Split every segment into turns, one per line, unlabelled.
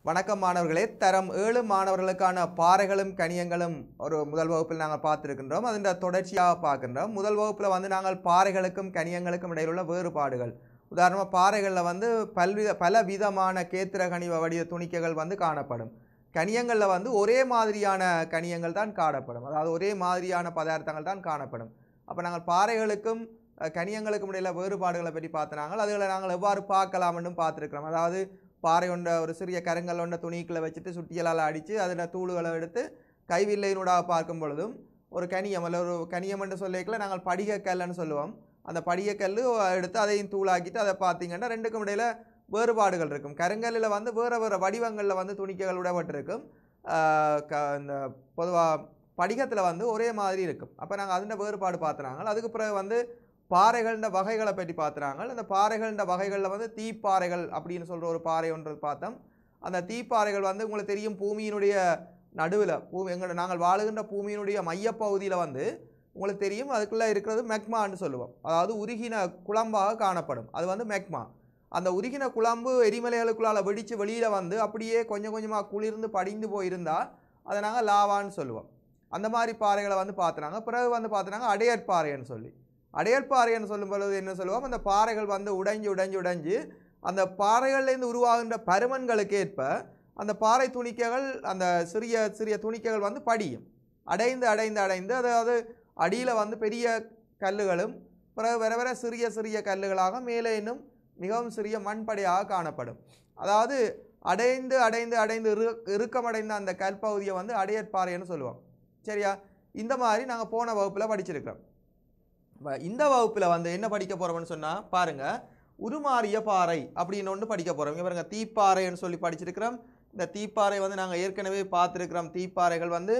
வணக்கம் மாணவர்களே தரம் ஏழு மாணவர்களுக்கான பாறைகளும் கனியங்களும் ஒரு முதல் வகுப்பில் நாங்கள் பார்த்துருக்கின்றோம் அதன் தொடர்ச்சியாக பார்க்கின்றோம் முதல் வகுப்பில் வந்து நாங்கள் பாறைகளுக்கும் கனியங்களுக்கும் இடையிலுள்ள வேறுபாடுகள் உதாரணமாக பாறைகளில் வந்து பல்வித பல விதமான கேத்திர கனி வடிவ துணிக்கைகள் வந்து காணப்படும் கனியங்களில் வந்து ஒரே மாதிரியான கனியங்கள் தான் காணப்படும் அதாவது ஒரே மாதிரியான பதார்த்தங்கள் தான் காணப்படும் அப்போ நாங்கள் பாறைகளுக்கும் அஹ், கனியங்களுக்கும் இடையில வேறுபாடுகளை பற்றி பார்த்தனாங்கள் அதுகளை நாங்கள் எவ்வாறு பார்க்கலாம்னு பார்த்துருக்கிறோம் அதாவது பாறை ஒன்றை ஒரு சிறிய கருங்கல் ஒன்றை துணிக்குள்ள வச்சுட்டு சுட்டியலால் அடித்து அதில் தூளுகளை எடுத்து கைவில்லையினூடாக பார்க்கும் பொழுதும் ஒரு கனியம் அல்ல ஒரு கனியம் என்று சொல்லிக்கல நாங்கள் படிகக்கல்லுன்னு சொல்லுவோம் அந்த படிகக்கல் எடுத்து அதையும் தூளாக்கிட்டு அதை பார்த்தீங்கன்னா ரெண்டுக்கும் இடையில வேறுபாடுகள் இருக்கும் கருங்கல்லில் வந்து வேறு வேறு வடிவங்களில் வந்து துணிக்கைகள் விடப்பட்டிருக்கும் ஆஹ் க இந்த பொதுவாக படிகத்தில் வந்து ஒரே மாதிரி இருக்கும் அப்போ நாங்கள் அதில் வேறுபாடு பார்த்துனாங்க அதுக்கு பிறகு வந்து பாறைகள்ன்ற வகைகளை பற்றி பார்த்துறாங்க அந்த பாறைகள்ன்ற வகைகளில் வந்து தீப்பாறைகள் அப்படின்னு சொல்கிற ஒரு பாறை ஒன்று பார்த்தோம் அந்த தீப்பாறைகள் வந்து உங்களுக்கு தெரியும் பூமியினுடைய நடுவில் பூமி எங்களோட நாங்கள் வாழுகின்ற பூமியினுடைய மையப்பகுதியில் வந்து உங்களுக்கு தெரியும் அதுக்குள்ளே இருக்கிறது மெக்மான்னு சொல்லுவோம் அதாவது உருகின குழம்பாக காணப்படும் அது வந்து மெக்மா அந்த உருகின குழம்பு எரிமலைகளுக்குள்ளால வெடித்து வெளியில் வந்து அப்படியே கொஞ்சம் கொஞ்சமாக குளிர்ந்து படிந்து போயிருந்தால் அதை நாங்கள் லாவான்னு சொல்லுவோம் அந்த மாதிரி பாறைகளை வந்து பார்த்துனாங்க பிறகு வந்து பார்த்துனாங்க அடையற்பாறைன்னு சொல்லி அடையற்பாறைன்னு சொல்லும் பொழுது என்ன சொல்லுவோம் அந்த பாறைகள் வந்து உடைஞ்சு உடைஞ்சு உடைஞ்சு அந்த பாறைகள்லேருந்து உருவாகின்ற பருமன்களுக்கு ஏற்ப அந்த பாறை துணிக்கைகள் அந்த சிறிய சிறிய துணிக்கைகள் வந்து படியும் அடைந்து அடைந்து அடைந்து அதாவது அடியில் வந்து பெரிய கல்லுகளும் பிறகு வர வர சிறிய சிறிய கல்லுகளாக மேலே இன்னும் மிகவும் சிறிய மண்படையாக காணப்படும் அதாவது அடைந்து அடைந்து அடைந்து இரு இறுக்கமடைந்த அந்த கற்பகுதியை வந்து அடையற்பாறைன்னு சொல்லுவோம் சரியா இந்த மாதிரி நாங்கள் போன வகுப்பில் படிச்சிருக்கிறோம் இப்ப இந்த வகுப்பில் வந்து என்ன படிக்க போகிறோம்னு சொன்னால் பாருங்கள் உருமாறிய பாறை அப்படின்னு ஒன்று படிக்க போகிறோம் இங்கே பாருங்க தீப்பாறைன்னு சொல்லி படிச்சிருக்கிறோம் இந்த தீப்பாறை வந்து நாங்கள் ஏற்கனவே பார்த்துருக்கிறோம் தீப்பாறைகள் வந்து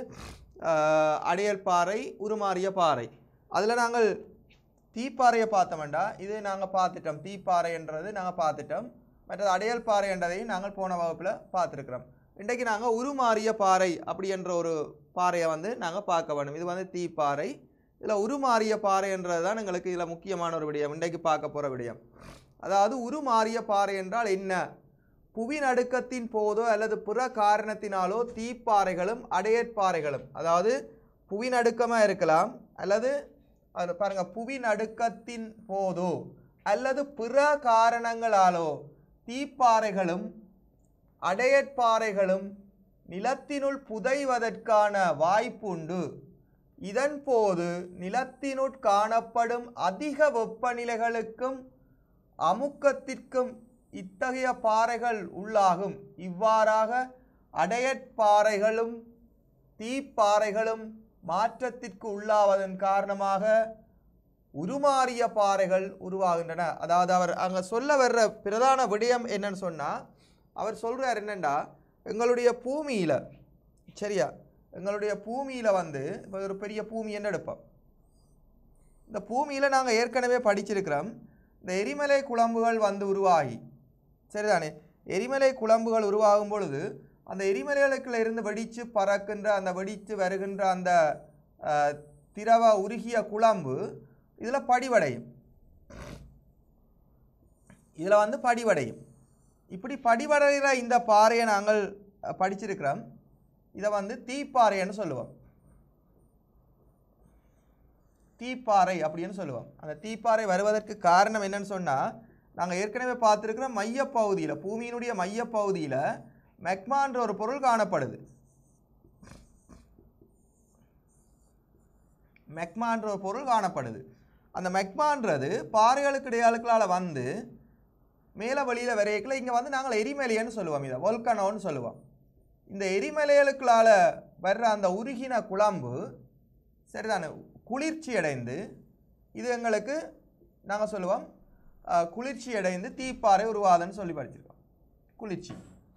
ஆஹ், அடையல் பாறை உருமாறிய பாறை அதில் நாங்கள் தீப்பாறையை பார்த்தோம்டா இது நாங்கள் பார்த்துட்டோம் தீப்பாறைன்றது நாங்கள் பார்த்துட்டோம் மற்றது அடையல் பாறை என்றதையும் நாங்கள் போன வகுப்பில் பார்த்துருக்குறோம் இன்றைக்கு நாங்கள் உருமாறிய பாறை அப்படி என்ற ஒரு பாறையை வந்து நாங்கள் பார்க்க வேணும் இது வந்து தீப்பாறை இதில் உருமாறிய பாறைன்றது தான் எங்களுக்கு இதில் முக்கியமான ஒரு விடயம் இன்றைக்கு பார்க்க போகிற விடயம் அதாவது உருமாறிய பாறை என்றால் என்ன புவி நடுக்கத்தின் போதோ அல்லது பிற காரணத்தினாலோ தீப்பாறைகளும் அடையற்பாறைகளும் அதாவது புவி நடுக்கமாக இருக்கலாம் அல்லது அது பாருங்க புவி நடுக்கத்தின் போதோ அல்லது பிற காரணங்களாலோ தீப்பாறைகளும் அடையற்பாறைகளும் நிலத்தினுள் புதைவதற்கான வாய்ப்புண்டு இதன் போது நிலத்தினுட் காணப்படும் அதிக வெப்பநிலைகளுக்கும் அமுக்கத்திற்கும் இத்தகைய பாறைகள் உள்ளாகும் இவ்வாறாக அடையற்பாறைகளும் தீப்பாறைகளும் மாற்றத்திற்கு உள்ளாவதன் காரணமாக உருமாறிய பாறைகள் உருவாகின்றன அதாவது அவர் அங்கே சொல்ல வர்ற பிரதான விடயம் என்னன்னு சொன்னால் அவர் சொல்கிறார் என்னண்டா எங்களுடைய பூமியில் சரியா எங்களுடைய பூமியில் வந்து இப்போ ஒரு பெரிய பூமி என்ன எடுப்போம் இந்த பூமியில் நாங்கள் ஏற்கனவே படிச்சிருக்கிறோம் இந்த எரிமலை குழம்புகள் வந்து உருவாகி சரிதானே எரிமலை குழம்புகள் உருவாகும் பொழுது அந்த எரிமலைகளுக்குள்ள இருந்து வெடித்து பறக்கின்ற அந்த வெடித்து வருகின்ற அந்த அஹ், திரவ உருகிய குழம்பு இதில் படிவடையும் இதில் வந்து படிவடையும் இப்படி படிவடைகிற இந்த பாறையை நாங்கள் அஹ், படிச்சிருக்கிறோம் இதை வந்து தீப்பாறைன்னு சொல்லுவோம் தீப்பாறை அப்படின்னு சொல்லுவோம் அந்த தீப்பாறை வருவதற்கு காரணம் என்னன்னு சொன்னால் நாங்கள் ஏற்கனவே பார்த்துருக்கிறோம் மையப்பகுதியில் பூமியினுடைய மையப்பகுதியில் மெக்மான்ற ஒரு பொருள் காணப்படுது மெக்மான்ற ஒரு பொருள் காணப்படுது அந்த மெக்மான்றது பாறைகளுக்கு இடையாளுக்களால் வந்து மேலே வழியில் விரைக்கல இங்கே வந்து நாங்கள் எரிமலைன்னு சொல்லுவோம் இதை volcanoன்னு சொல்லுவோம் இந்த எரிமலைகளுக்களால் வர்ற அந்த உருகின குழம்பு சரிதானே குளிர்ச்சி அடைந்து இது எங்களுக்கு நாங்கள் சொல்லுவோம் அஹ், குளிர்ச்சி அடைந்து தீப்பாறை உருவாதுன்னு சொல்லி படிச்சிருக்கோம் குளிர்ச்சி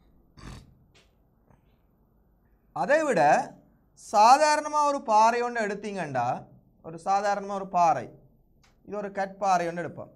அதை விட சாதாரணமாக ஒரு பாறை ஒன்று எடுத்தீங்கண்டா ஒரு சாதாரணமாக ஒரு பாறை இது ஒரு கற்பாறை ஒன்று எடுப்போம்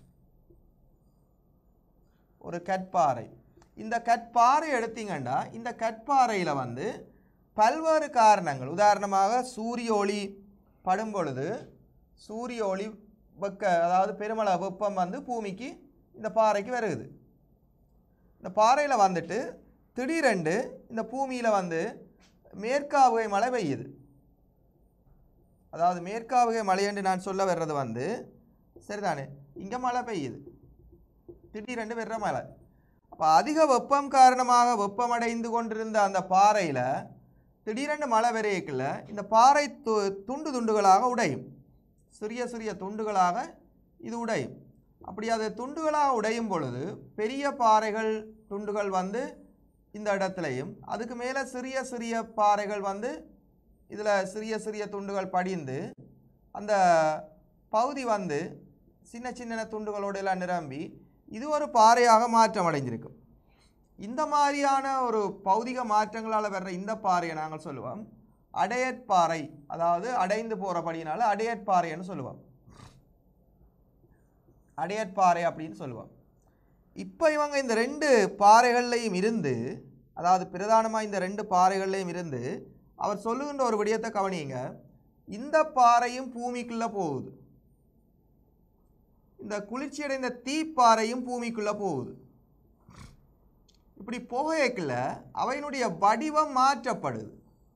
ஒரு கற்பாறை இந்த கற்பாறை எடுத்தீங்கன்னா இந்த கற்பாறையில் வந்து பல்வேறு காரணங்கள் உதாரணமாக சூரிய ஒளி படும் பொழுது சூரிய ஒளி வெக்க அதாவது பெருமள வெப்பம் வந்து பூமிக்கு இந்த பாறைக்கு வருகுது இந்த பாறையில் வந்துட்டு திடீரென்று இந்த பூமியில் வந்து மேற்காவுகை மழை பெய்யுது அதாவது மேற்காவுகை மழை என்று நான் சொல்ல வர்றது வந்து சரிதானே இங்கே மழை பெய்யுது திடீரென்று வெற மழை அப்போ அதிக வெப்பம் காரணமாக வெப்பமடைந்து கொண்டிருந்த அந்த பாறையில் திடீரென்று மழை விரையக்கில் இந்த பாறை து துண்டு துண்டுகளாக உடையும் சிறிய சிறிய துண்டுகளாக இது உடையும் அப்படி அது துண்டுகளாக உடையும் பொழுது பெரிய பாறைகள் துண்டுகள் வந்து இந்த இடத்துலையும் அதுக்கு மேலே சிறிய சிறிய பாறைகள் வந்து இதில் சிறிய சிறிய துண்டுகள் படிந்து அந்த பகுதி வந்து சின்ன சின்ன துண்டுகளோடு எல்லாம் நிரம்பி இது ஒரு பாறையாக மாற்றம் அடைஞ்சிருக்கும் இந்த மாதிரியான ஒரு பௌதிக மாற்றங்களால் வர்ற இந்த பாறையை நாங்கள் சொல்லுவோம் அடையற்பாறை அதாவது அடைந்து போகிறபடினால அடையற்பாறைன்னு சொல்லுவோம் அடையற்பாறை அப்படின்னு சொல்லுவோம் இப்போ இவங்க இந்த ரெண்டு பாறைகள்லையும் இருந்து அதாவது பிரதானமாக இந்த ரெண்டு பாறைகள்லையும் இருந்து அவர் சொல்லுகின்ற ஒரு விடயத்தை கவனியுங்க இந்த பாறையும் பூமிக்குள்ளே போகுது இந்த குளிர்ச்சியடைந்த தீப்பாறையும் பூமிக்குள்ளே போகுது இப்படி புகையக்குள்ள அவையினுடைய வடிவம் மாற்றப்படுது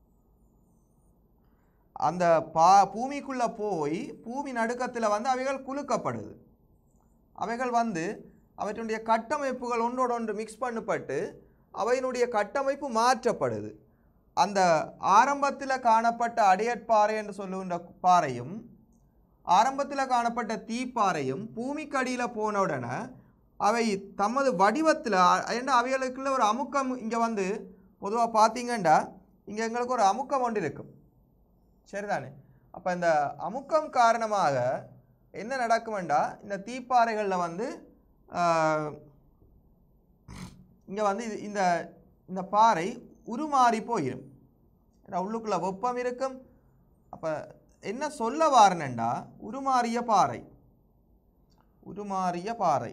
அந்த பா பூமிக்குள்ள போய் பூமி நடுக்கத்தில் வந்து அவைகள் குலுக்கப்படுது அவைகள் வந்து அவற்றினுடைய கட்டமைப்புகள் ஒன்றோடு ஒன்று மிக்ஸ் பண்ணப்பட்டு அவையினுடைய கட்டமைப்பு மாற்றப்படுது அந்த ஆரம்பத்தில் காணப்பட்ட அடையற்பாறை என்று சொல்லுகின்ற பாறையும் ஆரம்பத்தில் காணப்பட்ட தீப்பாறையும் பூமிக்கு அடியில் போன உடனே அவை தமது வடிவத்தில் ஏன்னா அவைகளுக்குள்ள ஒரு அமுக்கம் இங்கே வந்து பொதுவாக பார்த்தீங்கன்னா இங்கே எங்களுக்கு ஒரு அமுக்கம் ஒன்று இருக்கும் சரிதானே அப்போ இந்த அமுக்கம் காரணமாக என்ன நடக்குமெண்டா இந்த தீப்பாறைகளில் வந்து இங்கே வந்து இது இந்த இந்த பாறை உருமாறி போயிடும் ஏன்னா உள்ளுக்குள்ள வெப்பம் இருக்கும் அப்போ என்ன சொல்ல வாரனண்டா உருமாறிய பாறை உருமாறிய பாறை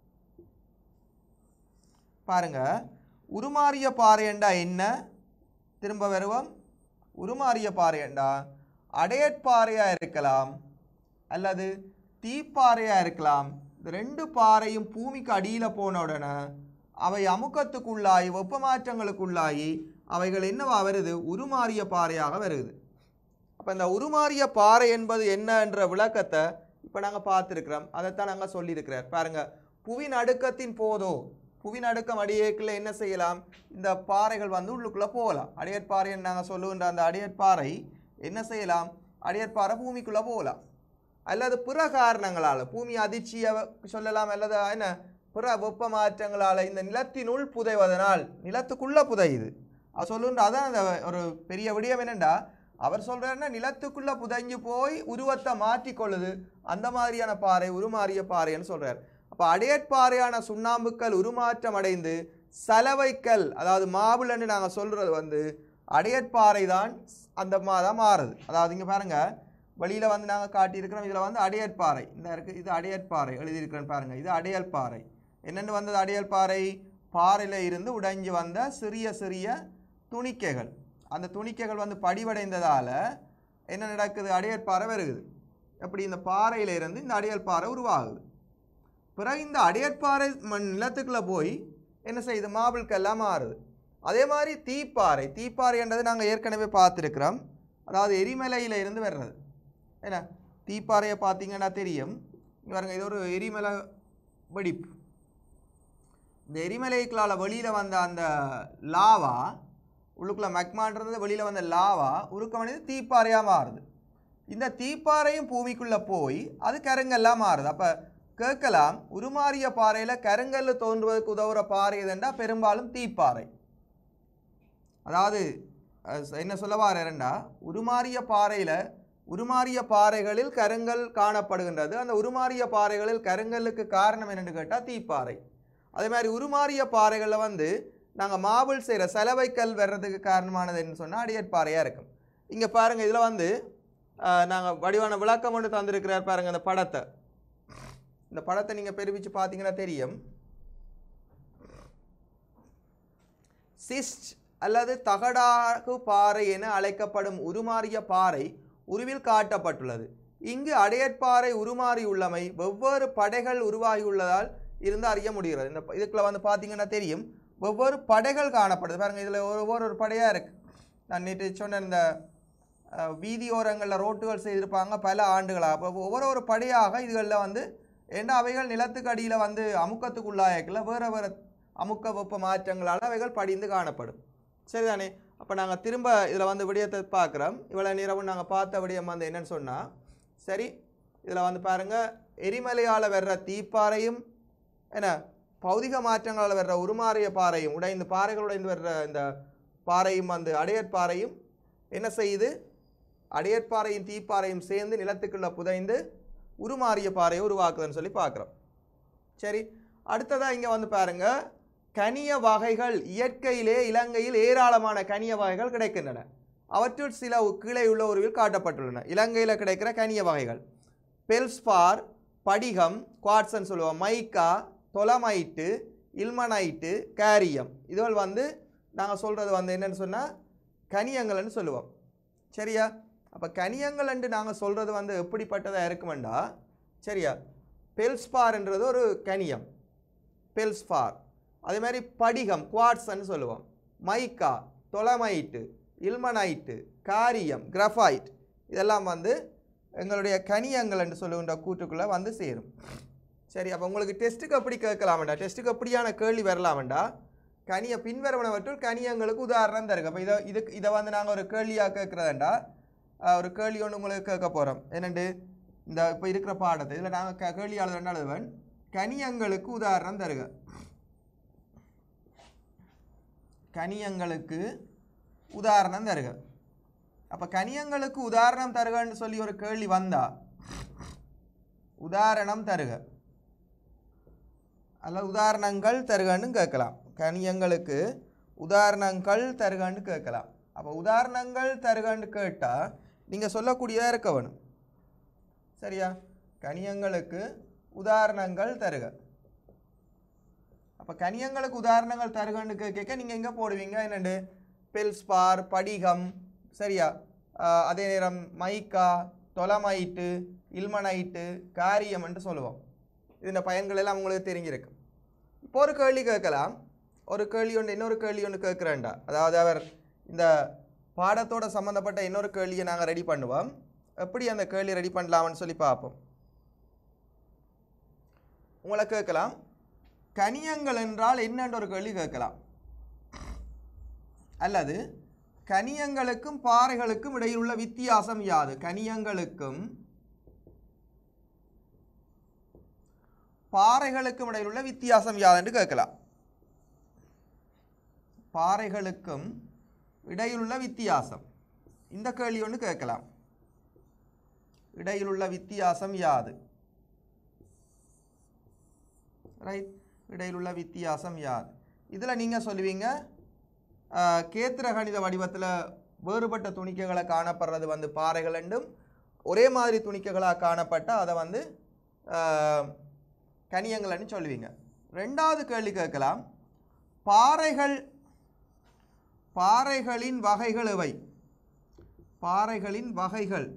பாருங்க உருமாறிய பாறையண்டா என்ன திரும்ப வருவோம் உருமாறிய பாறையண்டா அடையற்பாறையாக இருக்கலாம் அல்லது தீப்பாறையாக இருக்கலாம் இந்த ரெண்டு பாறையும் பூமிக்கு அடியில் போன உடனே அவை அமுக்கத்துக்குள்ளாகி வெப்ப மாற்றங்களுக்குள்ளாகி அவைகள் என்னவா வருது உருமாறிய பாறையாக வருது அப்போ இந்த உருமாறிய பாறை என்பது என்ன என்ற விளக்கத்தை இப்போ நாங்கள் பார்த்துருக்குறோம் அதைத்தான் நாங்கள் சொல்லியிருக்கிறார் பாருங்க புவி நடுக்கத்தின் போதோ புவி நடுக்கம் அடியேக்குள்ள என்ன செய்யலாம் இந்த பாறைகள் வந்து உள்ளுக்குள்ளே போகலாம் அடியற்பாறைன்னு நாங்கள் சொல்லுகின்ற அந்த அடியற்பாறை என்ன செய்யலாம் அடியற்பாறை பூமிக்குள்ளே போகலாம் அல்லது பிற காரணங்களால் பூமி அதிர்ச்சியை சொல்லலாம் அல்லது என்ன பிற வெப்ப மாற்றங்களால் இந்த நிலத்தினுள் புதைவதனால் நிலத்துக்குள்ளே புதையுது அவர் சொல்லுன்ற அதான் அந்த ஒரு பெரிய விடயம் என்னண்டா அவர் சொல்கிறாருன்னா நிலத்துக்குள்ளே புதைஞ்சு போய் உருவத்தை மாற்றிக்கொள்ளுது அந்த மாதிரியான பாறை உருமாறிய பாறைன்னு சொல்கிறார் அப்போ அடையற்பாறையான சுண்ணாம்புக்கல் உருமாற்றம் அடைந்து சலவைக்கல் அதாவது மாவுளன்னு நாங்கள் சொல்கிறது வந்து அடையற்பாறை தான் அந்த மாதான் மாறுது அதாவது இங்கே பாருங்கள் வெளியில் வந்து நாங்கள் காட்டியிருக்கிறோம் இதில் வந்து அடையற்பாறை இந்த இருக்குது இது அடையற்பாறை எழுதியிருக்கிறேன்னு பாருங்கள் இது அடையல் பாறை என்னென்னு வந்தது அடையல் பாறை பாறையில் இருந்து உடைஞ்சு வந்த சிறிய சிறிய துணிக்கைகள் அந்த துணிக்கைகள் வந்து படிவடைந்ததால் என்ன நடக்குது அடையற்பாறை வருகுது எப்படி இந்த பாறையில இருந்து இந்த அடையல் பாறை உருவாகுது பிறகு இந்த அடையற்பாறை மண் நிலத்துக்குள்ளே போய் என்ன செய்யுது மாபிள்கெல்லாம் மாறுது அதே மாதிரி தீப்பாறை தீப்பாறை என்றது நாங்கள் ஏற்கனவே பார்த்துருக்குறோம் அதாவது எரிமலையில் இருந்து வர்றது என்ன தீப்பாறையை பார்த்தீங்கன்னா தெரியும் இங்க பாருங்க இது ஒரு எரிமலை வெடிப்பு இந்த எரிமலைகளால் வெளியில் வந்த அந்த லாவா உள்ளுக்குள்ள மெக்மான்றது வெளியில் வந்த லாவா உருக்கமடைந்து தீப்பாறையாக மாறுது இந்த தீப்பாறையும் பூமிக்குள்ளே போய் அது கருங்கல்லாம் மாறுது அப்போ கேட்கலாம் உருமாறிய பாறையில் கருங்கல் தோன்றுவதற்கு உதவுற பாறை எதுண்டா பெரும்பாலும் தீப்பாறை அதாவது அஹ், என்ன சொல்ல வாரேன்டா உருமாறிய பாறையில் உருமாறிய பாறைகளில் கருங்கல் காணப்படுகின்றது அந்த உருமாறிய பாறைகளில் கருங்கல்லுக்கு காரணம் என்னன்னு கேட்டால் தீப்பாறை அதே மாதிரி உருமாறிய பாறைகளில் வந்து நாங்கள் மாபிள் செய்கிற செலவைக்கல் வர்றதுக்கு காரணமானது என்ன சொன்னால் அடியற்பாறையாக இருக்கும் இங்கே பாருங்கள் இதில் வந்து நாங்கள் வடிவான விளக்கம் ஒன்று தந்திருக்கிறார் பாருங்கள் இந்த படத்தை இந்த படத்தை நீங்கள் பெருமிச்சு பார்த்தீங்கன்னா தெரியும் சிஸ்ட் அல்லது தகடாகு பாறை என அழைக்கப்படும் உருமாறிய பாறை உருவில் காட்டப்பட்டுள்ளது இங்கு அடையற்பாறை உருமாறியுள்ளமை வெவ்வேறு படைகள் உருவாகியுள்ளதால் இருந்து அறிய முடிகிறது இந்த ப- இதுக்குள்ள வந்து பார்த்தீங்கன்னா தெரியும் ஒவ்வொரு படைகள் காணப்படுது பாருங்க இதில் ஒவ்வொரு ஒரு படையாக இருக்குது நான் நேற்று சொன்ன இந்த அஹ், வீதியோரங்களில் ரோட்டுகள் செய்திருப்பாங்க பல ஆண்டுகளாக அப்போ ஒவ்வொரு ஒரு படையாக இதுகளில் வந்து ஏன்னா அவைகள் நிலத்துக்கு அடியில் வந்து அமுக்கத்துக்குள்ளாயக்கில் வேறு வேறு அமுக்க வெப்ப மாற்றங்களால் அவைகள் படிந்து காணப்படும் சரிதானே அப்போ நாங்கள் திரும்ப இதில் வந்து விடயத்தை பார்க்குறோம் இவ்வளோ நேரமும் நாங்கள் பார்த்த விடயம் வந்து என்னன்னு சொன்னால் சரி இதில் வந்து பாருங்கள் எரிமலையால் வர்ற தீப்பாறையும் என்ன பௌதிக மாற்றங்களால் வர்ற உருமாறிய பாறையும் உடைந்து பாறைகள் உடைந்து வர்ற இந்த பாறையும் வந்து அடையற்பாறையும் என்ன செய்யுது அடையற்பாறையும் தீப்பாறையும் சேர்ந்து நிலத்துக்குள்ள புதைந்து உருமாறிய பாறையை உருவாக்குதுன்னு சொல்லி பார்க்குறோம் சரி அடுத்ததாக இங்கே வந்து பாருங்க கனிய வகைகள் இயற்கையிலே இலங்கையில் ஏராளமான கனிய வகைகள் கிடைக்கின்றன அவற்றுள் சில உ- கீழே உள்ள உருவில் காட்டப்பட்டுள்ளன இலங்கையில் கிடைக்கிற கனிய வகைகள் பெல்ஸ்பார் படிகம் குவாட்சன் சொல்லுவோம் மைக்கா தொலமைட்டு இல்மனைட்டு கேரியம் இதுகள் வந்து நாங்கள் சொல்கிறது வந்து என்னன்னு சொன்னால் கனியங்கள்னு சொல்லுவோம் சரியா அப்போ கனியங்கள்ன்ட்டு நாங்கள் சொல்கிறது வந்து எப்படிப்பட்டதாக இருக்குமெண்டா சரியா பெல்ஸ்பார்ன்றது ஒரு கனியம் பெல்ஸ்பார் அதே மாதிரி படிகம் குவாட்ஸ்ன்னு சொல்லுவோம் மைக்கா தொலமைட்டு இல்மனைட்டு காரியம் கிரஃபைட் இதெல்லாம் வந்து எங்களுடைய கனியங்கள் என்று சொல்லுகின்ற கூட்டுக்குள்ளே வந்து சேரும் சரி அப்போ உங்களுக்கு டெஸ்ட்டுக்கு எப்படி கேட்கலாமண்டா டெஸ்ட்டுக்கு எப்படியான கேள்வி வரலாமண்டா கனிய பின்வரவனவற்றுள் கனியங்களுக்கு உதாரணம் தருங்க அப்போ இதை இதுக்கு இதை வந்து நாங்கள் ஒரு கேள்வியாக கேட்குறதாண்டா ஒரு கேள்வி ஒன்று உங்களுக்கு கேட்க போகிறோம் என்னண்டு இந்த இப்போ இருக்கிற பாடத்தை இதில் நாங்கள் க கேள்வி எழுதுறேன் எழுதுவேன் கனியங்களுக்கு உதாரணம் தருக கனியங்களுக்கு உதாரணம் தருக அப்போ கனியங்களுக்கு உதாரணம் தருகன்னு சொல்லி ஒரு கேள்வி வந்தா உதாரணம் தருக அல்ல உதாரணங்கள் தருகன்னு கேட்கலாம் கனியங்களுக்கு உதாரணங்கள் தருகன்னு கேட்கலாம் அப்போ உதாரணங்கள் தருகன்னு கேட்டால் நீங்கள் சொல்லக்கூடியதாக இருக்க வேணும் சரியா கனியங்களுக்கு உதாரணங்கள் தருக அப்போ கனியங்களுக்கு உதாரணங்கள் தருகன்னு கேட்க நீங்கள் எங்கே போடுவீங்க என்னண்டு பெல்ஸ்பார் படிகம் சரியா ஆஹ் அதே நேரம் மைக்கா தொலமைட்டு இல்மனைட்டு காரியம்ன்ட்டு சொல்லுவோம் இதன் பயன்கள் எல்லாம் உங்களுக்கு தெரிஞ்சிருக்கு இப்போ ஒரு கேள்வி கேட்கலாம் ஒரு கேள்வி ஒன்று இன்னொரு கேள்வி ஒன்று கேட்குறேன்டா அதாவது அவர் இந்த பாடத்தோட சம்மந்தப்பட்ட இன்னொரு கேள்வியை நாங்கள் ரெடி பண்ணுவோம் எப்படி அந்த கேள்வி ரெடி பண்ணலாம்னு சொல்லி பார்ப்போம் உங்களை கேட்கலாம் கனியங்கள் என்றால் என்னன்ற ஒரு கேள்வி கேட்கலாம் அல்லது கனியங்களுக்கும் பாறைகளுக்கும் இடையில் உள்ள வித்தியாசம் யாது கனியங்களுக்கும் பாறைகளுக்கும் இடையில் உள்ள வித்தியாசம் யாது என்று கேட்கலாம் பாறைகளுக்கும் இடையிலுள்ள வித்தியாசம் இந்த கேள்வி ஒன்று கேட்கலாம் இடையிலுள்ள வித்தியாசம் யாது ரைட் இடையிலுள்ள வித்தியாசம் யாது இதில் நீங்கள் சொல்லுவீங்க ஆஹ், கேத்திர கணித வடிவத்தில் வேறுபட்ட துணிக்கைகளை காணப்படுறது வந்து பாறைகள் என்றும் ஒரே மாதிரி துணிக்கைகளாக காணப்பட்ட அதை வந்து ஆஹ், கனியங்கள்னு சொல்லுவீங்க ரெண்டாவது கேள்வி கேட்கலாம் பாறைகள் பாறைகளின் வகைகள் எவை பாறைகளின் வகைகள்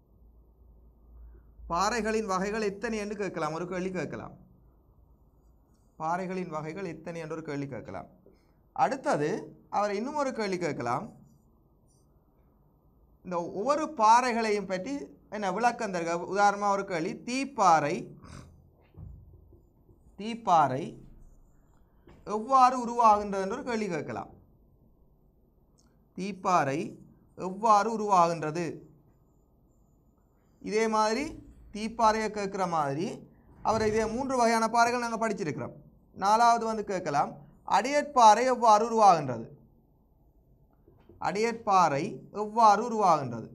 பாறைகளின் வகைகள் எத்தனை என்று கேட்கலாம் ஒரு கேள்வி கேட்கலாம் பாறைகளின் வகைகள் எத்தனை என்று ஒரு கேள்வி கேட்கலாம் அடுத்தது அவர் இன்னும் ஒரு கேள்வி கேட்கலாம் இந்த ஒவ்வொரு பாறைகளையும் பற்றி என்ன விளக்கம் தருக உதாரணமாக ஒரு கேள்வி தீப்பாறை தீப்பாறை எவ்வாறு உருவாகின்றது என்று ஒரு கேள்வி கேட்கலாம் தீப்பாறை எவ்வாறு உருவாகின்றது இதே மாதிரி தீப்பாறையை கேட்குற மாதிரி அவர் இதே மூன்று வகையான பாறைகள் நாங்கள் படிச்சிருக்கிறோம் நாலாவது வந்து கேட்கலாம் அடியற்பாறை எவ்வாறு உருவாகின்றது அடியற்பாறை எவ்வாறு உருவாகின்றது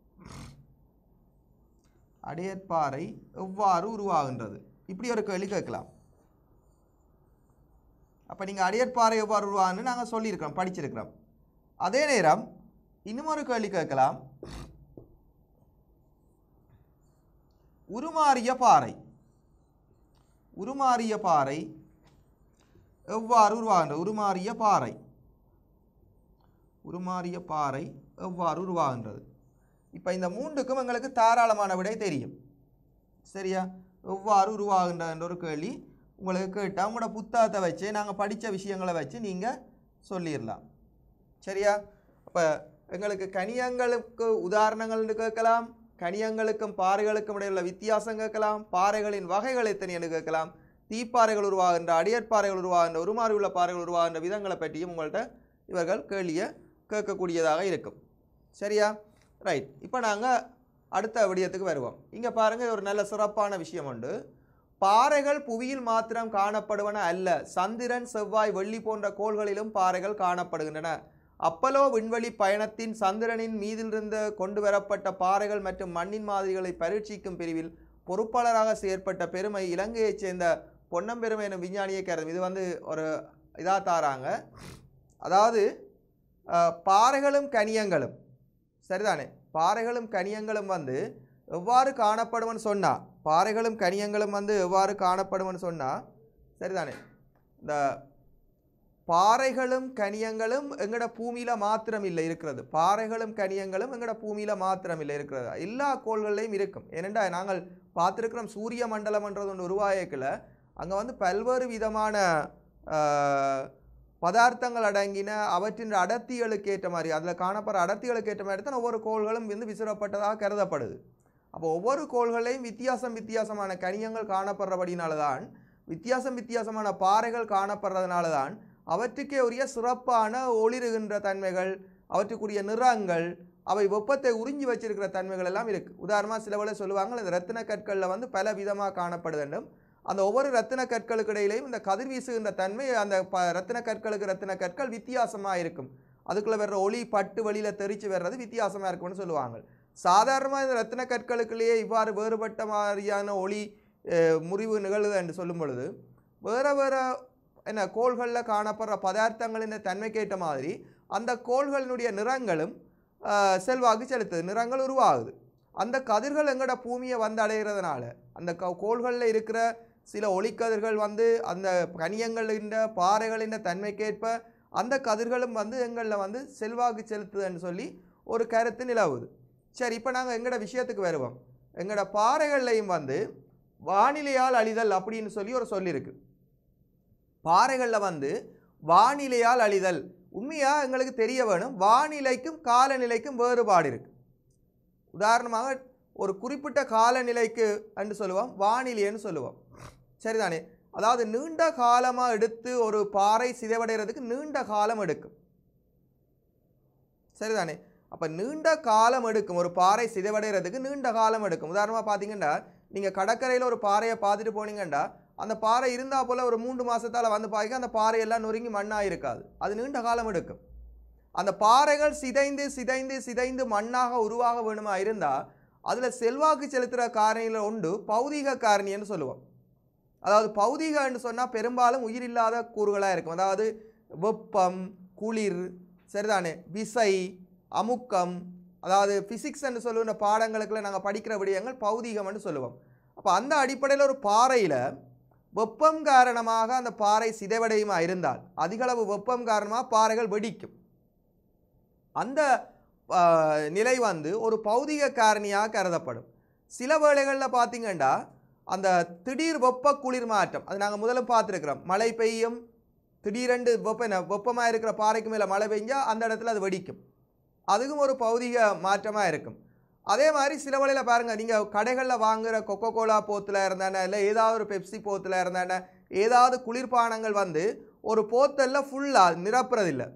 அடியற்பாறை எவ்வாறு உருவாகின்றது இப்படி ஒரு கேள்வி கேட்கலாம் அப்போ நீங்கள் அடியற்பாறை எவ்வாறு உருவாகுன்னு நாங்கள் சொல்லியிருக்கிறோம் படிச்சிருக்கிறோம் அதே நேரம் இன்னும் ஒரு கேள்வி கேட்கலாம் உருமாறிய பாறை உருமாறிய பாறை எவ்வாறு உருவாகின்றது உருமாறிய பாறை உருமாறிய பாறை எவ்வாறு உருவாகின்றது இப்போ இந்த மூன்றுக்கும் எங்களுக்கு தாராளமான விடை தெரியும் சரியா எவ்வாறு உருவாகின்றது என்ற ஒரு கேள்வி உங்களுக்கு கேட்டால் உங்களோட புத்தகத்தை வச்சு நாங்கள் படித்த விஷயங்களை வச்சு நீங்கள் சொல்லிடலாம் சரியா அப்போ எங்களுக்கு கனியங்களுக்கு உதாரணங்கள்னு கேட்கலாம் கனியங்களுக்கும் பாறைகளுக்கும் இடையிலுள்ள வித்தியாசம் கேட்கலாம் பாறைகளின் வகைகள் எத்தனைன்னு கேட்கலாம் தீப்பாறைகள் உருவாகின்ற அடியற்பாறைகள் உருவாகின்ற உருமாறி உள்ள பாறைகள் உருவாகின்ற விதங்களை பற்றியும் உங்கள்கிட்ட இவர்கள் கேள்வியை கேட்கக்கூடியதாக இருக்கும் சரியா ரைட் இப்போ நாங்கள் அடுத்த விடயத்துக்கு வருவோம் இங்கே பாருங்கள் ஒரு நல்ல சிறப்பான விஷயம் உண்டு பாறைகள் புவியில் மாத்திரம் காணப்படுவன அல்ல சந்திரன் செவ்வாய் வெள்ளி போன்ற கோள்களிலும் பாறைகள் காணப்படுகின்றன அப்பலோ விண்வெளி பயணத்தின் சந்திரனின் மீதிலிருந்து கொண்டு வரப்பட்ட பாறைகள் மற்றும் மண்ணின் மாதிரிகளை பரீட்சிக்கும் பிரிவில் பொறுப்பாளராக செயற்பட்ட பெருமை இலங்கையைச் சேர்ந்த பொன்னம்பெருமை எனும் விஞ்ஞானியை கருதும் இது வந்து ஒரு இதாக தாராங்க அதாவது அஹ், பாறைகளும் கனியங்களும் சரிதானே பாறைகளும் கனியங்களும் வந்து எவ்வாறு காணப்படும்னு சொன்னா பாறைகளும் கனியங்களும் வந்து எவ்வாறு காணப்படும்னு சொன்னா சரிதானே இந்த பாறைகளும் கனியங்களும் எங்கட பூமியில மாத்திரம் இல்லை இருக்கிறது பாறைகளும் கனியங்களும் எங்கட பூமியில மாத்திரம் இல்லை இருக்கிறது எல்லா கோள்கள்லையும் இருக்கும் ஏனென்றா நாங்கள் பார்த்துருக்கிறோம் சூரிய மண்டலம்ன்றது ஒன்று உருவாயக்கில் அங்கே வந்து பல்வேறு விதமான ஆஹ், பதார்த்தங்கள் அடங்கின அவற்றின் அடர்த்திகளுக்கு ஏற்ற மாதிரி அதில் காணப்படுற அடர்த்திகளுக்கு ஏற்ற மாதிரி தான் ஒவ்வொரு கோள்களும் வந்து விசிறப்பட்டதாக கருதப்படுது அப்போ ஒவ்வொரு கோள்களையும் வித்தியாசம் வித்தியாசமான கனியங்கள் காணப்படுறபடினால தான் வித்தியாசம் வித்தியாசமான பாறைகள் காணப்படுறதுனால தான் அவற்றுக்கே உரிய சிறப்பான ஒளிருகின்ற தன்மைகள் அவற்றுக்குரிய நிறங்கள் அவை வெப்பத்தை உறிஞ்சி வச்சிருக்கிற தன்மைகள் எல்லாம் இருக்கு உதாரணமாக சில வேளை சொல்லுவாங்க இந்த ரத்தின கற்களில் வந்து பல விதமாக காணப்படுது என்றும் அந்த ஒவ்வொரு ரத்தின கற்களுக்கு இடையிலையும் இந்த கதிர் வீசுகின்ற தன்மை அந்த ப ரத்தின கற்களுக்கு ரத்தின கற்கள் வித்தியாசமாக இருக்கும் அதுக்குள்ளே வர்ற ஒளி பட்டு வழியில் தெரிச்சு வர்றது வித்தியாசமாக இருக்கும்னு சொல்லுவாங்க சாதாரணமாக இந்த ரத்தின கற்களுக்குள்ளேயே இவ்வாறு வேறுபட்ட மாதிரியான ஒளி அஹ், முறிவு நிகழுது என்று சொல்லும் பொழுது வேறு வேறு என்ன கோள்களில் காணப்படுற பதார்த்தங்களின் தன்மைக்கேற்ற மாதிரி அந்த கோள்களினுடைய நிறங்களும் அஹ், செல்வாக்கு செலுத்துது நிறங்கள் உருவாகுது அந்த கதிர்கள் எங்கட பூமியை வந்து அடைகிறதுனால அந்த க கோள்களில் இருக்கிற சில ஒளிக்கதிர்கள் வந்து அந்த கனியங்களின் பாறைகளின் தன்மைக்கேற்ப அந்த கதிர்களும் வந்து எங்களில் வந்து செல்வாக்கு செலுத்துதுன்னு சொல்லி ஒரு கருத்து நிலவுது சரி இப்போ நாங்கள் எங்கட விஷயத்துக்கு வருவோம் எங்கட பாறைகள்லையும் வந்து வானிலையால் அழிதல் அப்படின்னு சொல்லி ஒரு சொல்லியிருக்கு பாறைகளில் வந்து வானிலையால் அழிதல் உண்மையாக எங்களுக்கு தெரிய வேணும் வானிலைக்கும் காலநிலைக்கும் வேறுபாடு இருக்கு உதாரணமாக ஒரு குறிப்பிட்ட காலநிலைக்கு என்று சொல்லுவோம் வானிலைன்னு சொல்லுவோம் சரிதானே அதாவது நீண்ட காலமாக எடுத்து ஒரு பாறை சிதைவடைகிறதுக்கு நீண்ட காலம் எடுக்கும் சரிதானே அப்போ நீண்ட காலம் எடுக்கும் ஒரு பாறை சிதைவடைகிறதுக்கு நீண்ட காலம் எடுக்கும் உதாரணமாக பார்த்தீங்கன்னா நீங்கள் கடற்கரையில் ஒரு பாறையை பார்த்துட்டு போனீங்கன்னா அந்த பாறை இருந்தால் போல் ஒரு மூன்று மாதத்தால் வந்து பார்க்க அந்த பாறையெல்லாம் நொறுங்கி மண்ணாக இருக்காது அது நீண்ட காலம் எடுக்கும் அந்த பாறைகள் சிதைந்து சிதைந்து சிதைந்து மண்ணாக உருவாக வேணுமா இருந்தால் அதில் செல்வாக்கு செலுத்துகிற காரணியில் உண்டு பௌதீக காரணின்னு சொல்லுவோம் அதாவது பௌதீகன்னு சொன்னால் பெரும்பாலும் உயிரில்லாத கூறுகளாக இருக்கும் அதாவது வெப்பம் குளிர் சரிதானே விசை அமுக்கம் அதாவது ஃபிசிக்ஸ்ன்னு சொல்லுகிற பாடங்களுக்குள்ள நாங்கள் படிக்கிற விடயங்கள் பௌதீகம்னு சொல்லுவோம் அப்போ அந்த அடிப்படையில் ஒரு பாறையில் வெப்பம் காரணமாக அந்த பாறை சிதைவடையுமா இருந்தால் அதிகளவு வெப்பம் காரணமாக பாறைகள் வெடிக்கும் அந்த ஆ, நிலை வந்து ஒரு பௌதிக காரணியாக கருதப்படும் சில வேளைகளில் பார்த்தீங்கன்னா அந்த திடீர் வெப்ப குளிர் மாற்றம் அது நாங்கள் முதல்ல பார்த்துருக்குறோம் மழை பெய்யும் திடீரென்று வெப்ப வெப்பமாக இருக்கிற பாறைக்கு மேலே மழை பெஞ்சா அந்த இடத்துல அது வெடிக்கும் அதுவும் ஒரு பௌதிக மாற்றமாக இருக்கும் அதே மாதிரி சில வழியில் பாருங்கள் நீங்கள் கடைகளில் வாங்குகிற கொக்கோ கோலா போத்தில் இருந்தானே இல்லை ஏதாவது ஒரு பெப்சி போத்தில் இருந்தானே ஏதாவது குளிர்பானங்கள் வந்து ஒரு போத்தலில் ஃபுல்லாக நிரப்புறதில்லை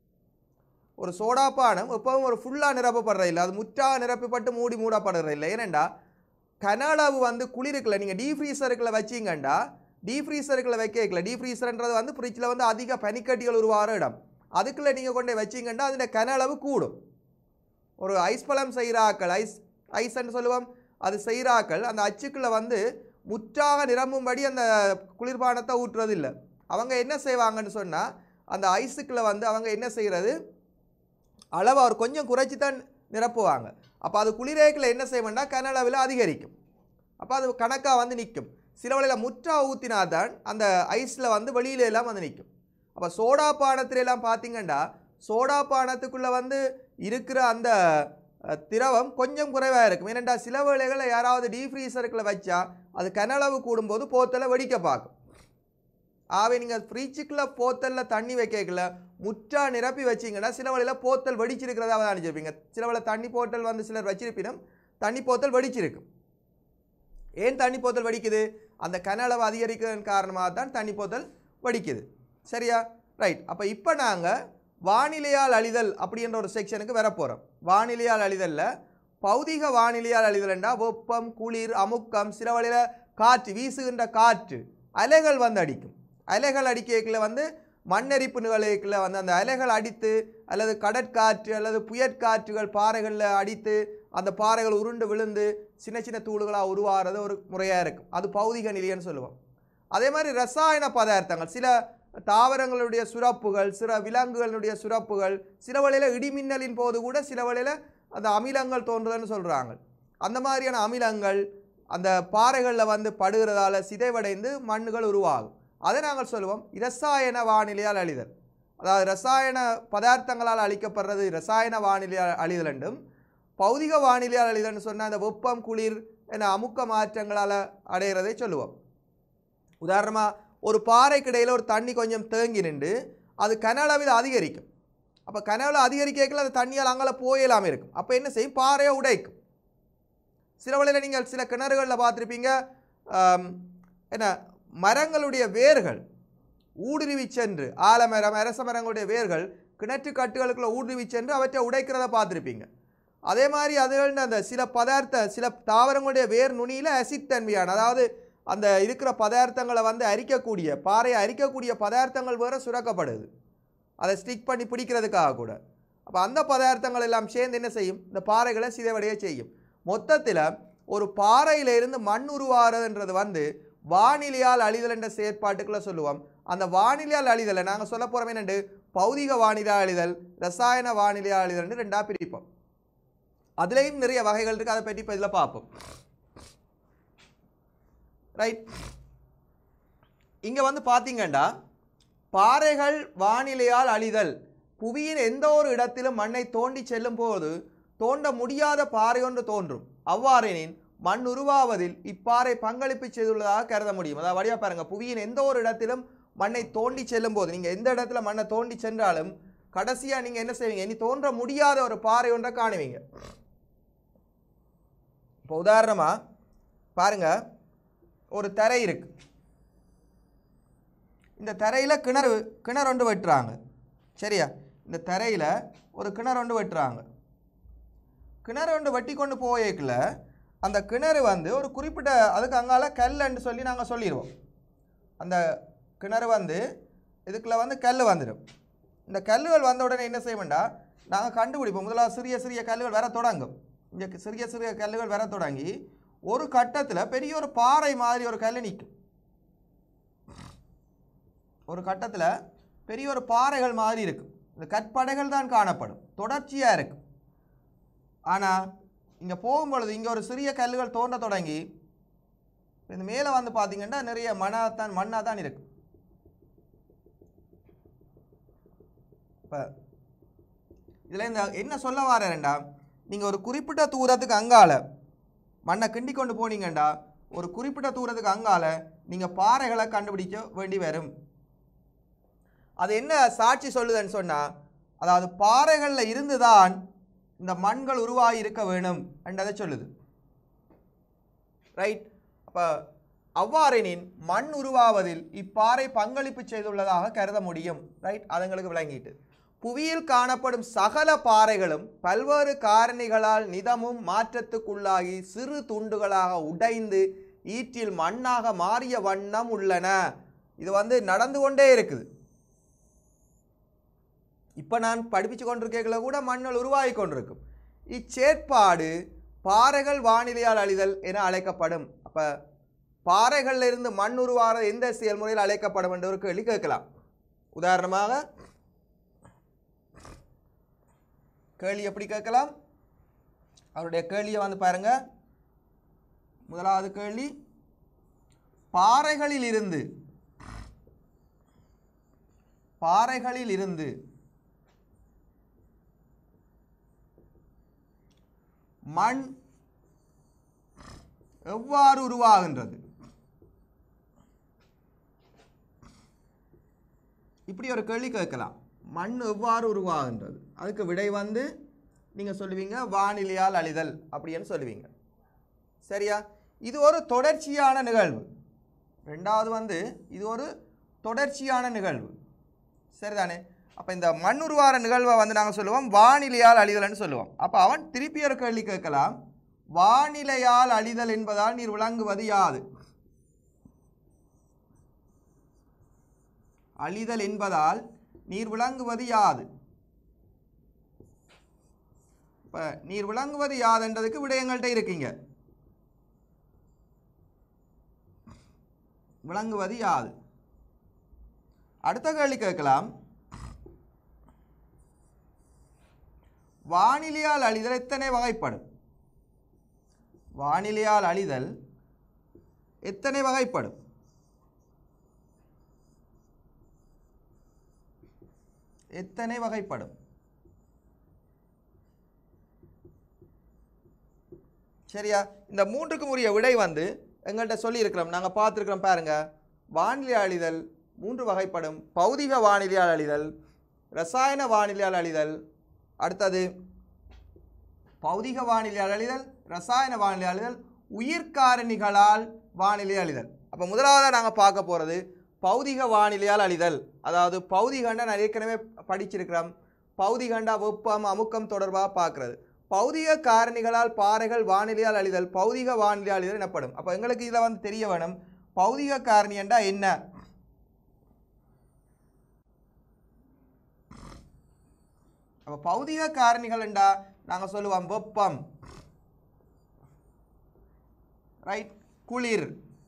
ஒரு சோடா பானம் எப்பவும் ஒரு ஃபுல்லாக நிரப்பப்படுறதில்லை அது முற்றாக நிரப்பப்பட்டு மூடி மூடப்படுறதில்லை ஏனெண்டா கன அளவு வந்து குளிருக்குள்ள நீங்கள் டீஃப்ரீசருக்குள்ள வச்சிங்கண்டா டீஃப்ரீசருக்குள்ள வைக்கல டீஃப்ரீசர்ன்றது வந்து ஃப்ரிட்ஜில் வந்து அதிக பனிக்கட்டிகள் உருவாகிற இடம் அதுக்குள்ளே நீங்கள் கொண்டு போய் வச்சிங்கண்டா அதில் கன அளவு கூடும் ஒரு ஐஸ் பழம் செய்கிறாக்கள் ஐஸ் ஐஸ்ன்னு சொல்லுவோம் அது செய்கிறாக்கள் அந்த அச்சுக்குள்ளே வந்து முற்றாக நிரம்பும்படி அந்த குளிர்பானத்தை ஊற்றுறது இல்லை அவங்க என்ன செய்வாங்கன்னு சொன்னால் அந்த ஐஸுக்குள்ளே வந்து அவங்க என்ன செய்கிறது அளவு அவர் கொஞ்சம் குறைச்சி தான் நிரப்புவாங்க அப்போ அது குளிரேக்கில் என்ன செய்வோம்னா கன அளவில் அதிகரிக்கும் அப்போ அது கணக்காக வந்து நிற்கும் சில வழியில் முற்றா ஊற்றினா தான் அந்த ஐஸில் வந்து வெளியில எல்லாம் வந்து நிற்கும் அப்போ சோடா பானத்துல எல்லாம் பார்த்தீங்கன்னா சோடா பானத்துக்குள்ளே வந்து இருக்கிற அந்த அஹ், திரவம் கொஞ்சம் குறைவாக இருக்கும் ஏனெண்டா சில வேளைகளில் யாராவது டீஃப்ரீசருக்குள்ள வச்சா அது கன அளவு கூடும்போது போத்தலை வெடிக்க பார்க்கும் ஆகவே நீங்கள் ஃப்ரிட்ஜுக்குள்ள போத்தலில் தண்ணி வைக்கல முற்றா நிரப்பி வச்சீங்கன்னா சில வழியில் போத்தல் வெடிச்சிருக்கிறதா அனுப்பிச்சிருப்பீங்க சில வழியில் தண்ணி போத்தல் வந்து சிலர் வச்சிருப்பினும் தண்ணி போத்தல் வெடிச்சிருக்கும் ஏன் தண்ணி போத்தல் வெடிக்குது அந்த கன அளவு அதிகரிக்கிறதன் காரணமாக தான் தண்ணி போத்தல் வெடிக்குது சரியா ரைட் அப்போ இப்போ நாங்கள் வானிலையால் அழிதல் அப்படின்ற ஒரு செக்ஷனுக்கு வர போகிறோம் வானிலையால் அழிதல்ல பௌதிக வானிலையால் அழிதல்ண்டா வெப்பம் குளிர் அமுக்கம் சில வழியில் காற்று வீசுகின்ற காற்று அலைகள் வந்து அடிக்கும் அலைகள் அடிக்கல வந்து மண்ணெரிப்பு நிகழ்ச்சியில் வந்து அந்த அலைகள் அடித்து அல்லது கடற்காற்று அல்லது புயற்காற்றுகள் பாறைகளில் அடித்து அந்த பாறைகள் உருண்டு விழுந்து சின்ன சின்ன தூள்களாக உருவாகிறது ஒரு முறையாக இருக்கும் அது பௌதிக நிலையன்னு சொல்லுவோம் அதே மாதிரி ரசாயன பதார்த்தங்கள் சில தாவரங்களுடைய சுரப்புகள் சில விலங்குகளுடைய சுரப்புகள் சில வழியில் இடிமின்னலின் போது கூட சில வழியில் அந்த அமிலங்கள் தோன்றுதுன்னு சொல்கிறாங்க அந்த மாதிரியான அமிலங்கள் அந்த பாறைகளில் வந்து படுகிறதால சிதைவடைந்து மண்ணுகள் உருவாகும் அதை நாங்கள் சொல்லுவோம் இரசாயன வானிலையால் அழிதல் அதாவது ரசாயன பதார்த்தங்களால் அழிக்கப்படுறது ரசாயன வானிலையால் அழிதல் என்றும் பௌதிக வானிலையால் அழிதல்னு சொன்னால் அந்த வெப்பம் குளிர் என அமுக்க மாற்றங்களால் அடைகிறதை சொல்லுவோம் உதாரணமாக ஒரு பாறைக்கு இடையில ஒரு தண்ணி கொஞ்சம் தேங்கி நின்று அது கன அளவில் அதிகரிக்கும் அப்போ கனவில் அதிகரிக்கல அது தண்ணியால் அங்கே போயிடாமல் இருக்கும் அப்போ என்ன செய்யும் பாறையை உடைக்கும் சில வழியில் நீங்கள் சில கிணறுகளில் பார்த்துருப்பீங்க ஆம், என்ன மரங்களுடைய வேர்கள் ஊடுருவி சென்று ஆலமரம் அரச மரங்களுடைய வேர்கள் கிணற்று கட்டுகளுக்குள்ள ஊடுருவி சென்று அவற்றை உடைக்கிறத பார்த்துருப்பீங்க அதே மாதிரி அதுகள் அந்த சில பதார்த்த சில தாவரங்களுடைய வேர் நுனியில் அசிட் தன்மையான அதாவது அந்த இருக்கிற பதார்த்தங்களை வந்து அரிக்கக்கூடிய பாறையை அரிக்கக்கூடிய பதார்த்தங்கள் வேறு சுரக்கப்படுது அதை ஸ்டிக் பண்ணி பிடிக்கிறதுக்காக கூட அப்போ அந்த பதார்த்தங்கள் எல்லாம் சேர்ந்து என்ன செய்யும் இந்த பாறைகளை சிதைவடைய செய்யும் மொத்தத்தில் ஒரு பாறையிலிருந்து மண் உருவாகிறதுன்றது வந்து வானிலையால் அழிதல் என்ற செயற்பாட்டுக்குள்ள சொல்லுவோம் அந்த வானிலையால் அழிதலை நாங்கள் சொல்ல போகிறோம் என்னண்டு பௌதிக வானிலையால் அழிதல் ரசாயன வானிலையால் அழிதல்னு ரெண்டாக பிரிப்போம் அதுலேயும் நிறைய வகைகள் இருக்குது அதை பற்றி இப்போ இதில் பார்ப்போம் ரைட் இங்கே வந்து பார்த்தீங்கன்னா பாறைகள் வானிலையால் அழிதல் புவியின் எந்த ஒரு இடத்திலும் மண்ணை தோண்டி செல்லும் போது தோண்ட முடியாத பாறை ஒன்று தோன்றும் அவ்வாறெனின் மண் உருவாவதில் இப்பாறை பங்களிப்பு செய்துள்ளதாக கருத முடியும் அதாவது வழியாக பாருங்க புவியின் எந்த ஒரு இடத்திலும் மண்ணை தோண்டி செல்லும் போது நீங்கள் எந்த இடத்துல மண்ணை தோண்டி சென்றாலும் கடைசியாக நீங்கள் என்ன செய்வீங்க இனி தோன்ற முடியாத ஒரு பாறை ஒன்றை காணுவீங்க இப்போ உதாரணமாக பாருங்க ஒரு தரை இருக்கு இந்த தரையில் கிணறு கிணறு ஒன்று வெட்டுறாங்க சரியா இந்த தரையில் ஒரு கிணறு ஒன்று வெட்டுறாங்க கிணறு ஒன்று வெட்டி கொண்டு போயேக்கில் அந்த கிணறு வந்து ஒரு குறிப்பிட்ட அதுக்கு அங்கால கல்லுன்னு சொல்லி நாங்கள் சொல்லிடுவோம் அந்த கிணறு வந்து இதுக்குள்ள வந்து கல் வந்துடும் இந்த கல்லுகள் வந்த உடனே என்ன செய்வோம்டா நாங்கள் கண்டுபிடிப்போம் முதலாவது சிறிய சிறிய கல்லுகள் வர தொடங்கும் இங்கே சிறிய சிறிய கல்லுகள் வர தொடங்கி ஒரு கட்டத்தில் பெரிய ஒரு பாறை மாதிரி ஒரு கல் நிற்கும் ஒரு கட்டத்தில் பெரிய ஒரு பாறைகள் மாதிரி இருக்கும் இந்த கற்படைகள் தான் காணப்படும் தொடர்ச்சியாக இருக்கும் ஆனால் இங்கே போகும்பொழுது இங்கே ஒரு சிறிய கல்லுகள் தோன்ற தொடங்கி இந்த மேலே வந்து பார்த்தீங்கன்னா நிறைய மண்ணாத்தான் மண்ணாக தான் இருக்கும் இப்போ இதில் இந்த என்ன சொல்ல வரேன்டா நீங்கள் ஒரு குறிப்பிட்ட தூரத்துக்கு அங்கால மண்ணை கிண்டி கொண்டு போனீங்கண்டா ஒரு குறிப்பிட்ட தூரத்துக்கு அங்கால நீங்கள் பாறைகளை கண்டுபிடிக்க வேண்டி வரும் அது என்ன சாட்சி சொல்லுதுன்னு சொன்னால் அதாவது பாறைகளில் இருந்து தான் இந்த மண்கள் உருவாகி இருக்க வேணும் என்றதை சொல்லுது ரைட் அப்போ அவ்வாறெனின் மண் உருவாவதில் இப்பாறை பங்களிப்பு செய்துள்ளதாக கருத முடியும் ரைட் அதுங்களுக்கு விளங்கிட்டு புவியில் காணப்படும் சகல பாறைகளும் பல்வேறு காரணிகளால் நிதமும் மாற்றத்துக்குள்ளாகி சிறு துண்டுகளாக உடைந்து ஈற்றில் மண்ணாக மாறிய வண்ணம் உள்ளன இது வந்து நடந்து கொண்டே இருக்குது இப்போ நான் படிப்பிச்சு கொண்டிருக்கல கூட மண்ணில் உருவாகி கொண்டிருக்கும் இச்சேற்பாடு பாறைகள் வானிலையால் அழிதல் என அழைக்கப்படும் அப்போ பாறைகள்ல இருந்து மண் உருவாகிறது எந்த செயல்முறையில் அழைக்கப்படும் என்ற ஒரு கேள்வி கேட்கலாம் உதாரணமாக கேள்வி எப்படி கேட்கலாம் அவருடைய கேள்வியை வந்து பாருங்க முதலாவது கேள்வி பாறைகளில் இருந்து பாறைகளில் இருந்து மண் எவ்வாறு உருவாகின்றது இப்படி ஒரு கேள்வி கேட்கலாம் மண் எவ்வாறு உருவாகின்றது அதுக்கு விடை வந்து நீங்கள் சொல்லுவீங்க வானிலையால் அழிதல் அப்படின்னு சொல்லுவீங்க சரியா இது ஒரு தொடர்ச்சியான நிகழ்வு ரெண்டாவது வந்து இது ஒரு தொடர்ச்சியான நிகழ்வு சரிதானே அப்போ இந்த மண் உருவார நிகழ்வை வந்து நாங்கள் சொல்லுவோம் வானிலையால் அழிதல்னு சொல்லுவோம் அப்போ அவன் திருப்பி ஒரு கேள்வி கேட்கலாம் வானிலையால் அழிதல் என்பதால் நீர் விளங்குவது யாது அழிதல் என்பதால் நீர் விளங்குவது யாது இப்போ நீர் விளங்குவது யாதுன்றதுக்கு விடயங்கள்ட்ட இருக்கீங்க விளங்குவது யாது அடுத்த கேள்வி கேட்கலாம் வானிலையால் அழிதல் எத்தனை வகைப்படும் வானிலையால் அழிதல் எத்தனை வகைப்படும் எத்தனை வகைப்படும் சரியா இந்த மூன்றுக்கும் உரிய விடை வந்து எங்கள்கிட்ட சொல்லியிருக்கிறோம் நாங்கள் பார்த்துருக்கிறோம் பாருங்க வானிலை அழிதல் மூன்று வகைப்படும் பௌதிக வானிலையால் அழிதல் ரசாயன வானிலையால் அழிதல் அடுத்தது பௌதிக வானிலையால் அழிதல் ரசாயன வானிலை அழிதல் உயிர்காரணிகளால் வானிலை அழிதல் அப்போ முதலாவதாக நாங்கள் பார்க்க போகிறது பௌதிக வானிலையால் அழிதல் அதாவது பௌதிகண்டா நான் ஏற்கனவே படிச்சிருக்கிறோம் பௌதிகண்டா வெப்பம் அமுக்கம் தொடர்பாக பார்க்குறது பௌதிக காரணிகளால் பாறைகள் வானிலையால் அழிதல் பௌதிக வானிலை அழிதல் எனப்படும் அப்போ எங்களுக்கு இதில் வந்து தெரிய வேணும் பௌதிக காரணி என்றா என்ன அப்போ பௌதிக காரணிகள் என்றா நாங்கள் சொல்லுவோம் வெப்பம் ரைட் குளிர்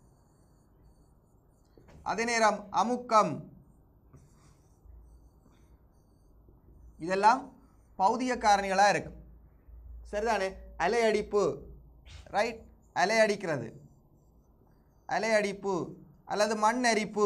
அதே நேரம் அமுக்கம் இதெல்லாம் பௌதிக காரணிகளாக இருக்கும் சரிதானே அலையடிப்பு ரைட் அலையடிக்கிறது அலையடிப்பு அல்லது மண் அரிப்பு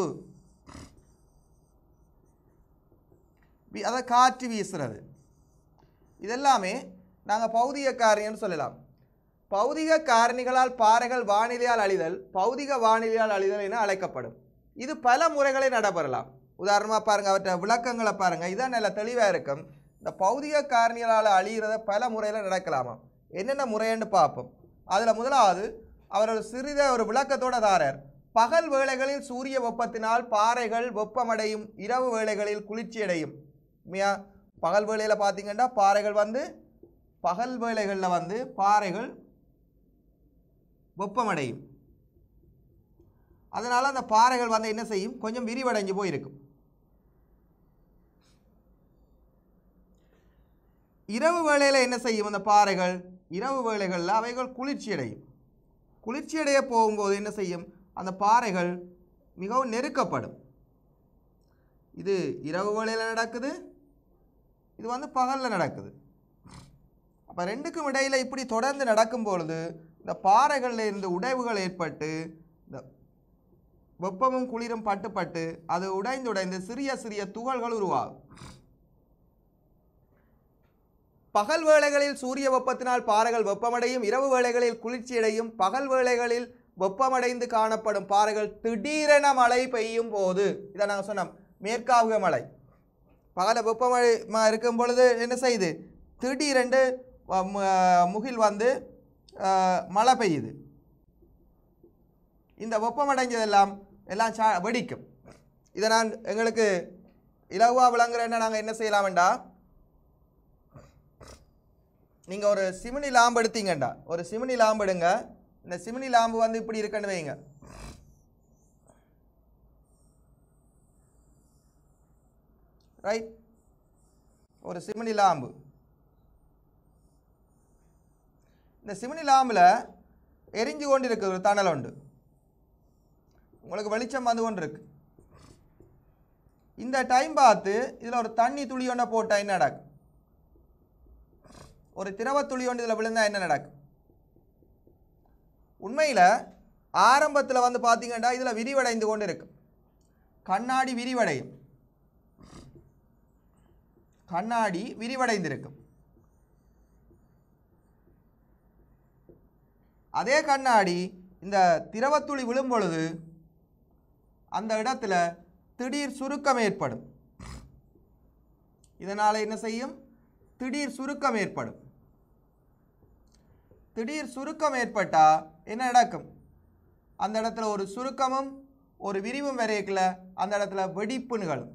வி- அதை காற்று வீசுறது இதெல்லாமே நாங்கள் பௌதிக காரணின்னு சொல்லலாம் பௌதிக காரணிகளால் பாறைகள் வானிலையால் அழிதல் பௌதிக வானிலையால் அழிதல் என அழைக்கப்படும் இது பல முறைகளில் நடைபெறலாம் உதாரணமாக பாருங்கள் அவற்றை விளக்கங்களை பாருங்கள் இதான் நல்ல தெளிவாக இருக்கும் இந்த பௌதிக காரணிகளால் அழிகிறத பல முறையில் நடக்கலாமா என்னென்ன முறைன்னு பார்ப்போம் அதில் முதலாவது அவர் ஒரு சிறித ஒரு விளக்கத்தோட தாரர் பகல் வேளைகளில் சூரிய வெப்பத்தினால் பாறைகள் வெப்பமடையும் இரவு வேளைகளில் குளிர்ச்சியடையும் உண்மையா பகல் வேளையில் பார்த்தீங்கன்னா பாறைகள் வந்து பகல் வேளைகளில் வந்து பாறைகள் வெப்பமடையும் அதனால் அந்த பாறைகள் வந்து என்ன செய்யும் கொஞ்சம் விரிவடைஞ்சு போயிருக்கும் இரவு வேளையில் என்ன செய்யும் அந்த பாறைகள் இரவு வேளைகளில் அவைகள் குளிர்ச்சி அடையும் குளிர்ச்சி அடைய போகும்போது என்ன செய்யும் அந்த பாறைகள் மிகவும் நெருக்கப்படும் இது இரவு வேளையில் நடக்குது இது வந்து பகலில் நடக்குது அப்போ ரெண்டுக்கும் இடையில் இப்படி தொடர்ந்து நடக்கும் பொழுது இந்த பாறைகளில் இருந்து உடைவுகள் ஏற்பட்டு இந்த வெப்பமும் குளிரும் பட்டுப்பட்டு அது உடைந்து உடைந்து சிறிய சிறிய துகள்கள் உருவாகும் பகல் வேளைகளில் சூரிய வெப்பத்தினால் பாறைகள் வெப்பமடையும் இரவு வேளைகளில் குளிர்ச்சியடையும் பகல் வேளைகளில் வெப்பமடைந்து காணப்படும் பாறைகள் திடீரென மழை பெய்யும் போது இதை நாங்கள் சொன்னோம் மேற்காவுக மழை பகல வெப்பமழை ம- இருக்கும் பொழுது என்ன செய்யுது திடீரென்று அஹ், மு- முகில் வந்து அஹ், மழை பெய்யுது இந்த வெப்பமடைஞ்சதெல்லாம் எல்லாம் சா வெடிக்கும் இதை நான் எங்களுக்கு இலகுவாக விளங்குறேன்னா நாங்கள் என்ன செய்யலாம்டா நீங்கள் ஒரு சிமினி லாம்பு எடுத்தீங்கண்டா ஒரு சிமினி லாம்பு எடுங்க இந்த சிமினி லாம்பு வந்து இப்படி இருக்குன்னு வைங்க ரைட் ஒரு சிமினி லாம்பு இந்த சிமினி லாம்பில் எரிஞ்சு கொண்டு இருக்கு ஒரு தணல் உண்டு உங்களுக்கு வெளிச்சம் வந்து கொண்டு இருக்கு இந்த டைம் பார்த்து இதில் ஒரு தண்ணி துளி ஒன்றை போட்டால் என்ன நடக்கும் ஒரு திரவ துளி ஒன்று இதில் விழுந்தா என்ன நடக்கும் உண்மையில் ஆரம்பத்தில் வந்து பார்த்தீங்கன்னா இதில் விரிவடைந்து கொண்டு இருக்கும் கண்ணாடி விரிவடையும் கண்ணாடி விரிவடைந்திருக்கும் அதே கண்ணாடி இந்த திரவத்துளி விழும் பொழுது அந்த இடத்துல திடீர் சுருக்கம் ஏற்படும் இதனால் என்ன செய்யும் திடீர் சுருக்கம் ஏற்படும் திடீர் சுருக்கம் ஏற்பட்டா என்ன நடக்கும் அந்த இடத்துல ஒரு சுருக்கமும் ஒரு விரிவும் வரையக்கல அந்த இடத்துல வெடிப்பு நிகழும்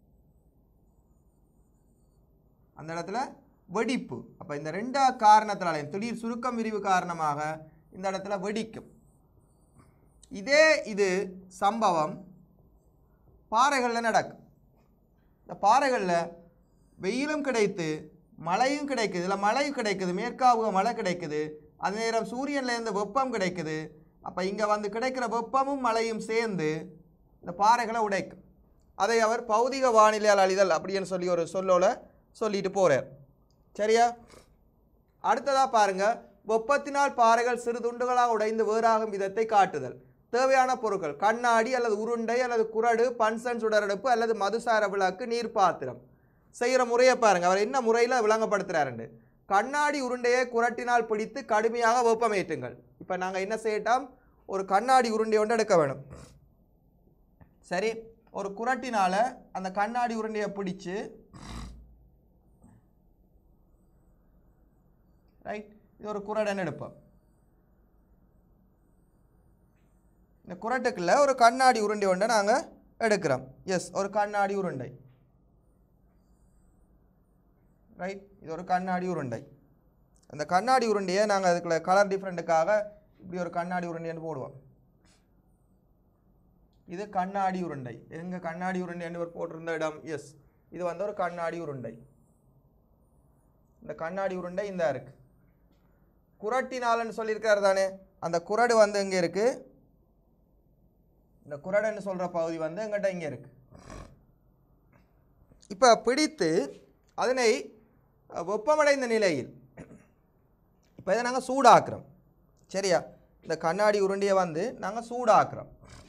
அந்த இடத்துல வெடிப்பு அப்போ இந்த ரெண்டா காரணத்தினால திடீர் சுருக்கம் விரிவு காரணமாக இந்த இடத்துல வெடிக்கும் இதே இது சம்பவம் பாறைகளில் நடக்கும் இந்த பாறைகளில் வெயிலும் கிடைத்து மழையும் கிடைக்குது இதில் மழை கிடைக்குது மேற்காவுக மழை கிடைக்குது அதே நேரம் சூரியன்லேருந்து வெப்பம் கிடைக்குது அப்போ இங்கே வந்து கிடைக்கிற வெப்பமும் மழையும் சேர்ந்து இந்த பாறைகளை உடைக்கும் அதை அவர் பௌதிக வானிலையால் அழிதல் அப்படின்னு சொல்லி ஒரு சொல்லோட சொல்லிட்டு போகிறார் சரியா அடுத்ததாக பாருங்க வெப்பத்தினால் பாறைகள் சிறு துண்டுகளாக உடைந்து வேறாகும் விதத்தை காட்டுதல் தேவையான பொருட்கள் கண்ணாடி அல்லது உருண்டை அல்லது குறடு பன்சன் சுடரடுப்பு அல்லது மதுசார விளக்கு நீர் பாத்திரம் செய்கிற முறையை பாருங்க அவர் என்ன முறையில் விளங்கப்படுத்துகிறாருண்டு கண்ணாடி உருண்டையை குரட்டினால் பிடித்து கடுமையாக வெப்பமேற்றுங்கள் இப்போ நாங்கள் என்ன செய்யட்டோம் ஒரு கண்ணாடி உருண்டை ஒன்று எடுக்க வேணும் சரி ஒரு குரட்டினால் அந்த கண்ணாடி உருண்டையை பிடிச்சு ரைட் இது ஒரு குரடன் எடுப்போம் இந்த குரட்டுக்குள்ள ஒரு கண்ணாடி உருண்டை ஒன்றை நாங்கள் எடுக்கிறோம் எஸ் ஒரு கண்ணாடி உருண்டை ரைட் இது ஒரு கண்ணாடி உருண்டை அந்த கண்ணாடி உருண்டையை நாங்கள் அதுக்குள்ள கலர் டிஃப்ரெண்ட்டுக்காக இப்படி ஒரு கண்ணாடி உருண்டைன்னு போடுவோம் இது கண்ணாடி உருண்டை எங்க கண்ணாடி உருண்டை என்று போட்டிருந்த இடம் எஸ் இது வந்து ஒரு கண்ணாடி உருண்டை இந்த கண்ணாடி உருண்டை இந்த இருக்கு குரட்டினாலன்னு சொல்லியிருக்காரு தானே அந்த குரடு வந்து இங்கே இருக்கு இந்த குரடுன்னு சொல்கிற பகுதி வந்து எங்கிட்ட இங்கே இருக்கு இப்போ பிடித்து அதனை அஹ், வெப்பமடைந்த நிலையில் இப்போ இதை நாங்கள் சூடாக்குறோம் சரியா இந்த கண்ணாடி உருண்டையை வந்து நாங்கள் சூடாக்குறோம்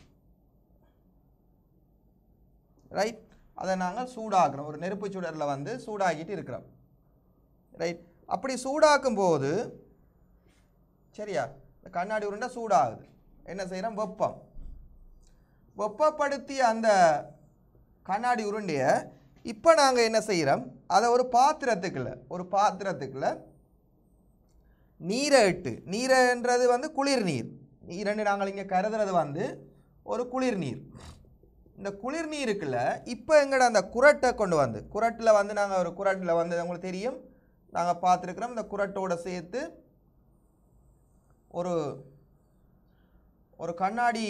ரைட் அதை நாங்கள் சூடாக்குறோம் ஒரு நெருப்பு சுடரில் வந்து சூடாக்கிட்டு இருக்கிறோம் ரைட் அப்படி சூடாக்கும் போது சரியா இந்த கண்ணாடி உருண்டை சூடாகுது என்ன செய்கிறோம் வெப்பம் வெப்பப்படுத்திய அந்த கண்ணாடி உருண்டையை இப்போ நாங்கள் என்ன செய்கிறோம் அதை ஒரு பாத்திரத்துக்குள்ள ஒரு பாத்திரத்துக்குள்ள நீரை இட்டு நீரைன்றது வந்து குளிர் நீர் நீரண்டு நாங்கள் இங்கே கருதுறது வந்து ஒரு குளிர் நீர் இந்த குளிர் நீருக்குள்ள இப்போ எங்கட அந்த குரட்டை கொண்டு வந்து குரட்டில் வந்து நாங்கள் ஒரு குரட்டில் வந்து உங்களுக்கு தெரியும் நாங்கள் பார்த்துருக்குறோம் இந்த குரட்டோட சேர்த்து ஒரு ஒரு கண்ணாடி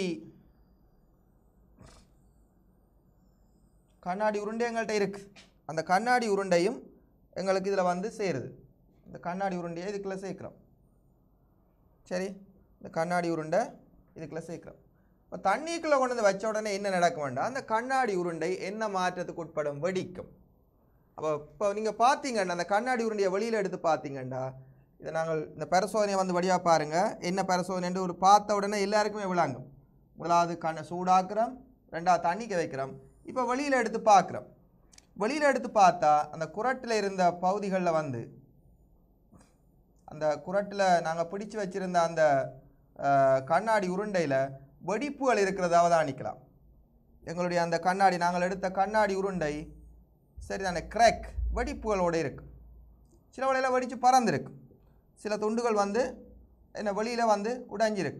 கண்ணாடி உருண்டை எங்கள்கிட்ட இருக்குது அந்த கண்ணாடி உருண்டையும் எங்களுக்கு இதில் வந்து சேருது இந்த கண்ணாடி உருண்டையை இதுக்குள்ளே சேர்க்குறோம் சரி இந்த கண்ணாடி உருண்டை இதுக்குள்ளே சேர்க்குறோம் இப்போ தண்ணிக்குள்ளே கொண்டு வந்து வச்ச உடனே என்ன நடக்க வேண்டாம் அந்த கண்ணாடி உருண்டை என்ன மாற்றத்துக்கு உட்படும் வெடிக்கும் அப்போ இப்போ நீங்கள் பார்த்தீங்கன்னா அந்த கண்ணாடி உருண்டையை வெளியில் எடுத்து பார்த்தீங்கண்டா இதை நாங்கள் இந்த பரிசோதனையை வந்து வழியாக பாருங்கள் என்ன பரிசோதனைன்னு ஒரு பார்த்த உடனே எல்லாருக்குமே விளாங்கும் முதலாவது கண்ணை சூடாக்குறோம் ரெண்டாவது தண்ணிக்கு வைக்கிறோம் இப்போ வெளியில் எடுத்து பார்க்குறோம் வெளியில் எடுத்து பார்த்தா அந்த குரட்டில் இருந்த பகுதிகளில் வந்து அந்த குரட்டில் நாங்கள் பிடிச்சு வச்சிருந்த அந்த அஹ், கண்ணாடி உருண்டையில் வெடிப்புகள் இருக்கிறத அவதானிக்கலாம் எங்களுடைய அந்த கண்ணாடி நாங்கள் எடுத்த கண்ணாடி உருண்டை சரிதானே கிராக் வெடிப்புகளோடு இருக்கும் சில வழியில் வெடித்து பறந்துருக்கு சில துண்டுகள் வந்து என்ன வெளியில் வந்து உடைஞ்சிருக்கு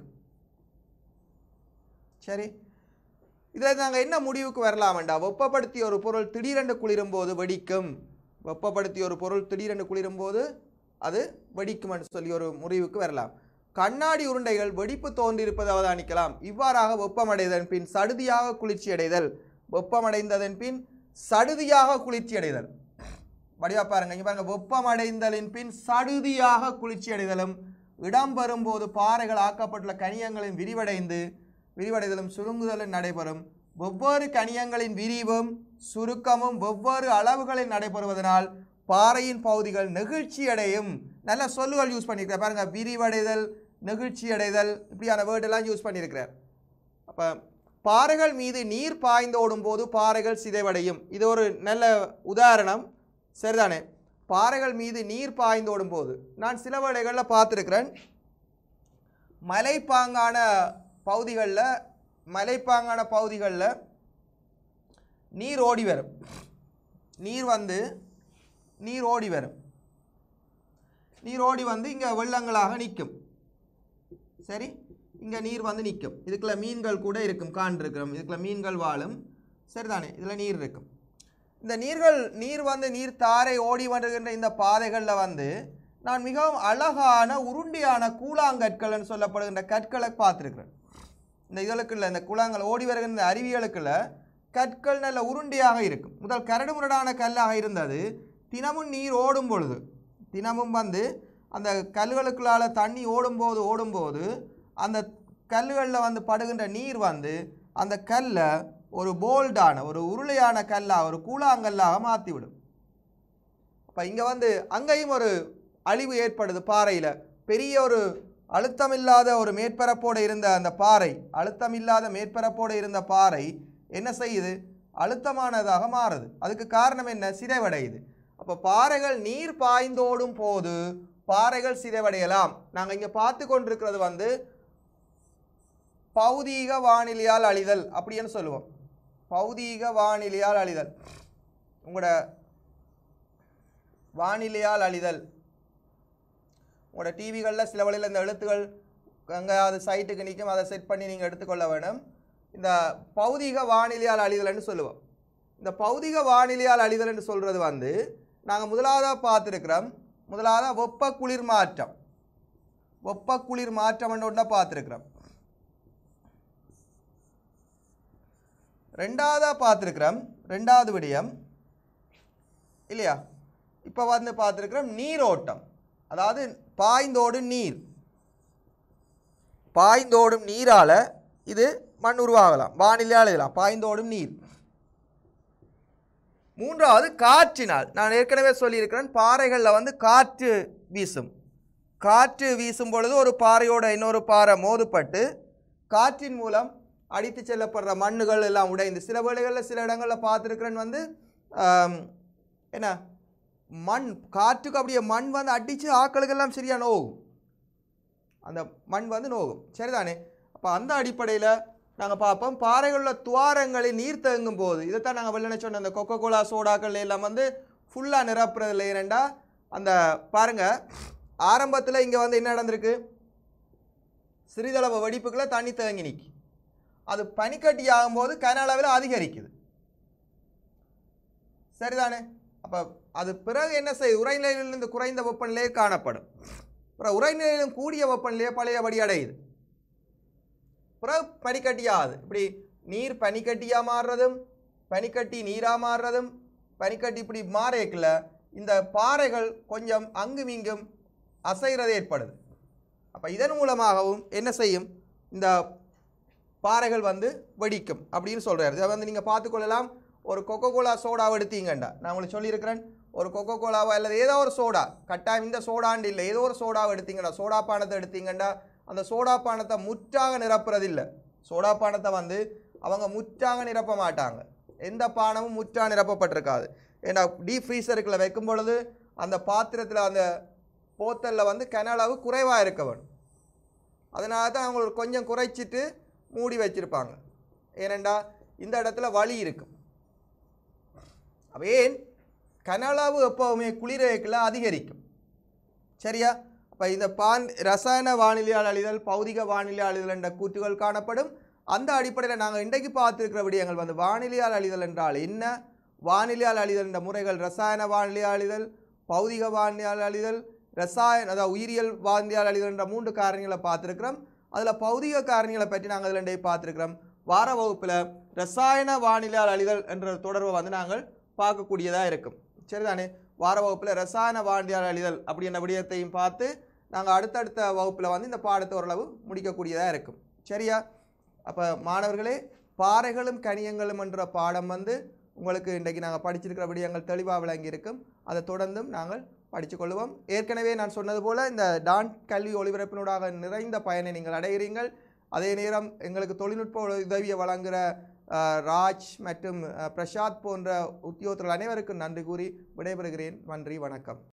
சரி இதில் நாங்கள் என்ன முடிவுக்கு வரலாமண்டா வெப்பப்படுத்திய ஒரு பொருள் திடீரென்று குளிரும் போது வெடிக்கும் வெப்பப்படுத்திய ஒரு பொருள் திடீரென்று குளிரும் போது அது வெடிக்கும் என்று சொல்லி ஒரு முடிவுக்கு வரலாம் கண்ணாடி உருண்டைகள் வெடிப்பு தோன்றியிருப்பதை அவதானிக்கலாம் இவ்வாறாக வெப்பமடைதன் பின் சடுதியாக குளிர்ச்சி அடைதல் வெப்பமடைந்ததன் பின் சடுதியாக குளிர்ச்சி அடைதல் வடிவா பாருங்க இங்க பாருங்க வெப்பமடைந்தலின் பின் சடுதியாக குளிர்ச்சி அடைதலும் இடம்பெறும் போது பாறைகள் ஆக்கப்பட்டுள்ள கனியங்களின் விரிவடைந்து விரிவடைதலும் சுருங்குதலும் நடைபெறும் வெவ்வேறு கனியங்களின் விரிவும் சுருக்கமும் வெவ்வேறு அளவுகளில் நடைபெறுவதனால் பாறையின் பகுதிகள் நெகிழ்ச்சி அடையும் நல்ல சொல்லுகள் யூஸ் பண்ணியிருக்கிறார் பாருங்க விரிவடைதல் நெகிழ்ச்சி அடைதல் இப்படியான வேர்டெல்லாம் யூஸ் பண்ணியிருக்கிறார் அப்போ பாறைகள் மீது நீர் பாய்ந்து ஓடும்போது பாறைகள் சிதைவடையும் இது ஒரு நல்ல உதாரணம் சரிதானே பாறைகள் மீது நீர் பாய்ந்து ஓடும்போது நான் சில வேளைகளில் பார்த்துருக்கிறேன் மலைப்பாங்கான பகுதிகளில் மலைப்பாங்கான பகுதிகளில் நீர் ஓடி வரும் நீர் வந்து நீர் ஓடி வரும் நீர் ஓடி வந்து இங்கே வெள்ளங்களாக நிற்கும் சரி இங்கே நீர் வந்து நிற்கும் இதுக்குள்ள மீன்கள் கூட இருக்கும் காண்டிருக்கிறோம் இதுக்குள்ள மீன்கள் வாழும் சரிதானே இதில் நீர் இருக்கும் இந்த நீர்கள் நீர் வந்து நீர் தாரை ஓடி வருகின்ற இந்த பாதைகளில் வந்து நான் மிகவும் அழகான உருண்டியான கூழாங்கற்கள்னு சொல்லப்படுகின்ற கற்களை பார்த்துருக்கிறேன் இந்த இதழுக்குள்ள இந்த கூழாங்கல் ஓடி வருகின்ற இந்த அருவிகளுக்குள்ள கற்கள் நல்ல உருண்டியாக இருக்கும் முதல் கரடு முரடான கல்லாக இருந்தது தினமும் நீர் ஓடும் பொழுது தினமும் வந்து அந்த கல்லுகளுக்குள்ளால தண்ணி ஓடும்போது ஓடும்போது அந்த கல்லுகளில் வந்து படுகின்ற நீர் வந்து அந்த கல்லை ஒரு போல்டான ஒரு உருளையான கல்லாக ஒரு கூழாங்கல்லாக மாற்றிவிடும் அப்போ இங்கே வந்து அங்கேயும் ஒரு அழிவு ஏற்படுது பாறையில் பெரிய ஒரு அழுத்தமில்லாத ஒரு மேற்பரப்போடு இருந்த அந்த பாறை அழுத்தமில்லாத மேற்பரப்போடு இருந்த பாறை என்ன செய்யுது அழுத்தமானதாக மாறுது அதுக்கு காரணம் என்ன சிதைவடையுது அப்போ பாறைகள் நீர் பாய்ந்தோடும் போது பாறைகள் சிதைவடையலாம் நாங்கள் இங்கே பார்த்து கொண்டிருக்கிறது வந்து பௌதீக வானிலையால் அழிதல் அப்படின்னு சொல்லுவோம் பௌதீக வானிலையால் அழிதல் உங்களோட வானிலையால் அழிதல் உங்களோட டிவிகளில் சில வழியில் இந்த எழுத்துக்கள் அங்கே அது சைட்டுக்கு நிற்கும் அதை செட் பண்ணி நீங்கள் எடுத்துக்கொள்ள வேணும் இந்த பௌதீக வானிலையால் அழிதல்னு சொல்லுவோம் இந்த பௌதீக வானிலையால் அழிதல்னு சொல்கிறது வந்து நாங்கள் முதலாவதாக பார்த்துருக்கிறோம் முதலாவதாக வெப்ப குளிர் மாற்றம் வெப்ப குளிர் மாற்றம் ஒன்று பார்த்துருக்குறோம் ரெண்டாவதாக பார்த்துருக்குறோம் ரெண்டாவது விடயம் இல்லையா இப்போ வந்து பார்த்துருக்குறோம் நீரோட்டம் அதாவது பாய்ந்தோடும் நீர் பாய்ந்தோடும் நீரால் இது மண் உருவாகலாம் வானிலையால் எழுதலாம் பாய்ந்தோடும் நீர் மூன்றாவது காற்றினால் நான் ஏற்கனவே சொல்லியிருக்கிறேன் பாறைகளில் வந்து காற்று வீசும் காற்று வீசும் பொழுது ஒரு பாறையோட இன்னொரு பாறை மோதுப்பட்டு காற்றின் மூலம் அடித்து செல்லப்படுற மண்ணுகள் எல்லாம் உடைந்து சில வேளைகளில் சில இடங்களில் பார்த்துருக்கிறேன் வந்து ஆம், என்ன மண் காற்றுக்கு அப்படியே மண் வந்து அடித்து ஆக்களுக்கெல்லாம் சரியாக நோகும் அந்த மண் வந்து நோகும் சரிதானே அப்போ அந்த அடிப்படையில் நாங்கள் பார்ப்போம் பாறைகளில் துவாரங்களில் நீர் தேங்கும் போது இதைத்தான் நாங்கள் வெள்ளன சொன்ன அந்த கொக்கோ கோலா சோடாக்கள் எல்லாம் வந்து ஃபுல்லாக நிரப்புறது இல்லை ஏனெண்டா அந்த பாருங்கள் ஆரம்பத்தில் இங்கே வந்து என்ன நடந்திருக்கு சிறிதளவு வெடிப்புக்குள்ள தண்ணி தேங்கி நிற்கி அது பனிக்கட்டி ஆகும்போது கன அளவில் அதிகரிக்குது சரிதானே அப்போ அது பிறகு என்ன செய்யுது உரைநிலையிலிருந்து குறைந்த வெப்பநிலையே காணப்படும் அப்புறம் உரைநிலையிலும் கூடிய வெப்பநிலையே பழையபடி அடையுது பிறகு பனிக்கட்டியாகுது இப்படி நீர் பனிக்கட்டியாக மாறுறதும் பனிக்கட்டி நீராக மாறுறதும் பனிக்கட்டி இப்படி மாறேக்கில் இந்த பாறைகள் கொஞ்சம் அங்கும் இங்கும் அசைகிறது ஏற்படுது அப்போ இதன் மூலமாகவும் என்ன செய்யும் இந்த பாறைகள் வந்து வெடிக்கும் அப்படின்னு சொல்கிறாரு இதை வந்து நீங்கள் பார்த்துக்கொள்ளலாம் ஒரு கொக்கோ கோலா சோடாவை எடுத்தீங்கண்டா நான் உங்களுக்கு சொல்லியிருக்கிறேன் ஒரு கொக்கோ கோலாவோ அல்லது ஏதோ ஒரு சோடா கட்டாயம் இந்த சோடாண்டு இல்லை ஏதோ ஒரு சோடாவை எடுத்தீங்கடா சோடா பானத்தை எடுத்தீங்கண்டா அந்த சோடா பானத்தை முற்றாக நிரப்புறதில்லை சோடா பானத்தை வந்து அவங்க முற்றாக நிரப்ப மாட்டாங்க எந்த பானமும் முற்றா நிரப்பப்பட்டிருக்காது ஏன்னா டீப் ஃப்ரீசருக்குள்ள வைக்கும் பொழுது அந்த பாத்திரத்தில் அந்த போத்தலில் வந்து கன அளவு குறைவாக இருக்க வேணும் அதனால தான் அவங்க கொஞ்சம் குறைச்சிட்டு மூடி வச்சிருப்பாங்க ஏனெண்டா இந்த இடத்துல வலி இருக்கும் அப்ப ஏன் கன அளவு எப்போவுமே குளிரேக்கில் அதிகரிக்கும் சரியா அப்போ இந்த பான் ரசாயன வானிலையால் அழிதல் பௌதிக வானிலையால் அழிதல் என்ற கூற்றுகள் காணப்படும் அந்த அடிப்படையில் நாங்கள் இன்றைக்கு பார்த்துருக்கிற விடயங்கள் வந்து வானிலையால் அழிதல் என்றால் என்ன வானிலையால் அழிதல் என்ற முறைகள் ரசாயன வானிலையால் அழிதல் பௌதிக வானிலையால் அழிதல் ரசாயன அதாவது உயிரியல் வானிலையால் அழிதல் என்ற மூன்று காரணிகளை பார்த்துருக்கிறோம் அதில் பௌதிக காரணிகளை பற்றி நாங்கள் இதில் இன்றைக்கு பார்த்துருக்கிறோம் வார வகுப்பில் ரசாயன வானிலையால் அழிதல் என்ற தொடர்பை வந்து நாங்கள் பார்க்கக்கூடியதாக இருக்கும் சரிதானே வார வகுப்பில் ரசாயன வானிலையால் அழிதல் அப்படின்ற விடயத்தையும் பார்த்து நாங்கள் அடுத்தடுத்த வகுப்பில் வந்து இந்த பாடத்தை ஓரளவு முடிக்கக்கூடியதாக இருக்கும் சரியா அப்போ மாணவர்களே பாறைகளும் கனியங்களும் என்ற பாடம் வந்து உங்களுக்கு இன்றைக்கு நாங்கள் படிச்சிருக்கிற விடயங்கள் தெளிவாக விளங்கி இருக்கும் அதை தொடர்ந்தும் நாங்கள் படித்துக் கொள்வோம் ஏற்கனவே நான் சொன்னது போல் இந்த டான் கல்வி ஒளிபரப்பினூடாக நிறைந்த பயனை நீங்கள் அடைகிறீர்கள் அதே நேரம் எங்களுக்கு தொழில்நுட்ப உதவியை வழங்குகிற அஹ், ராஜ் மற்றும் அஹ், பிரசாத் போன்ற உத்தியோகத்தர்கள் அனைவருக்கும் நன்றி கூறி விடைபெறுகிறேன் நன்றி வணக்கம்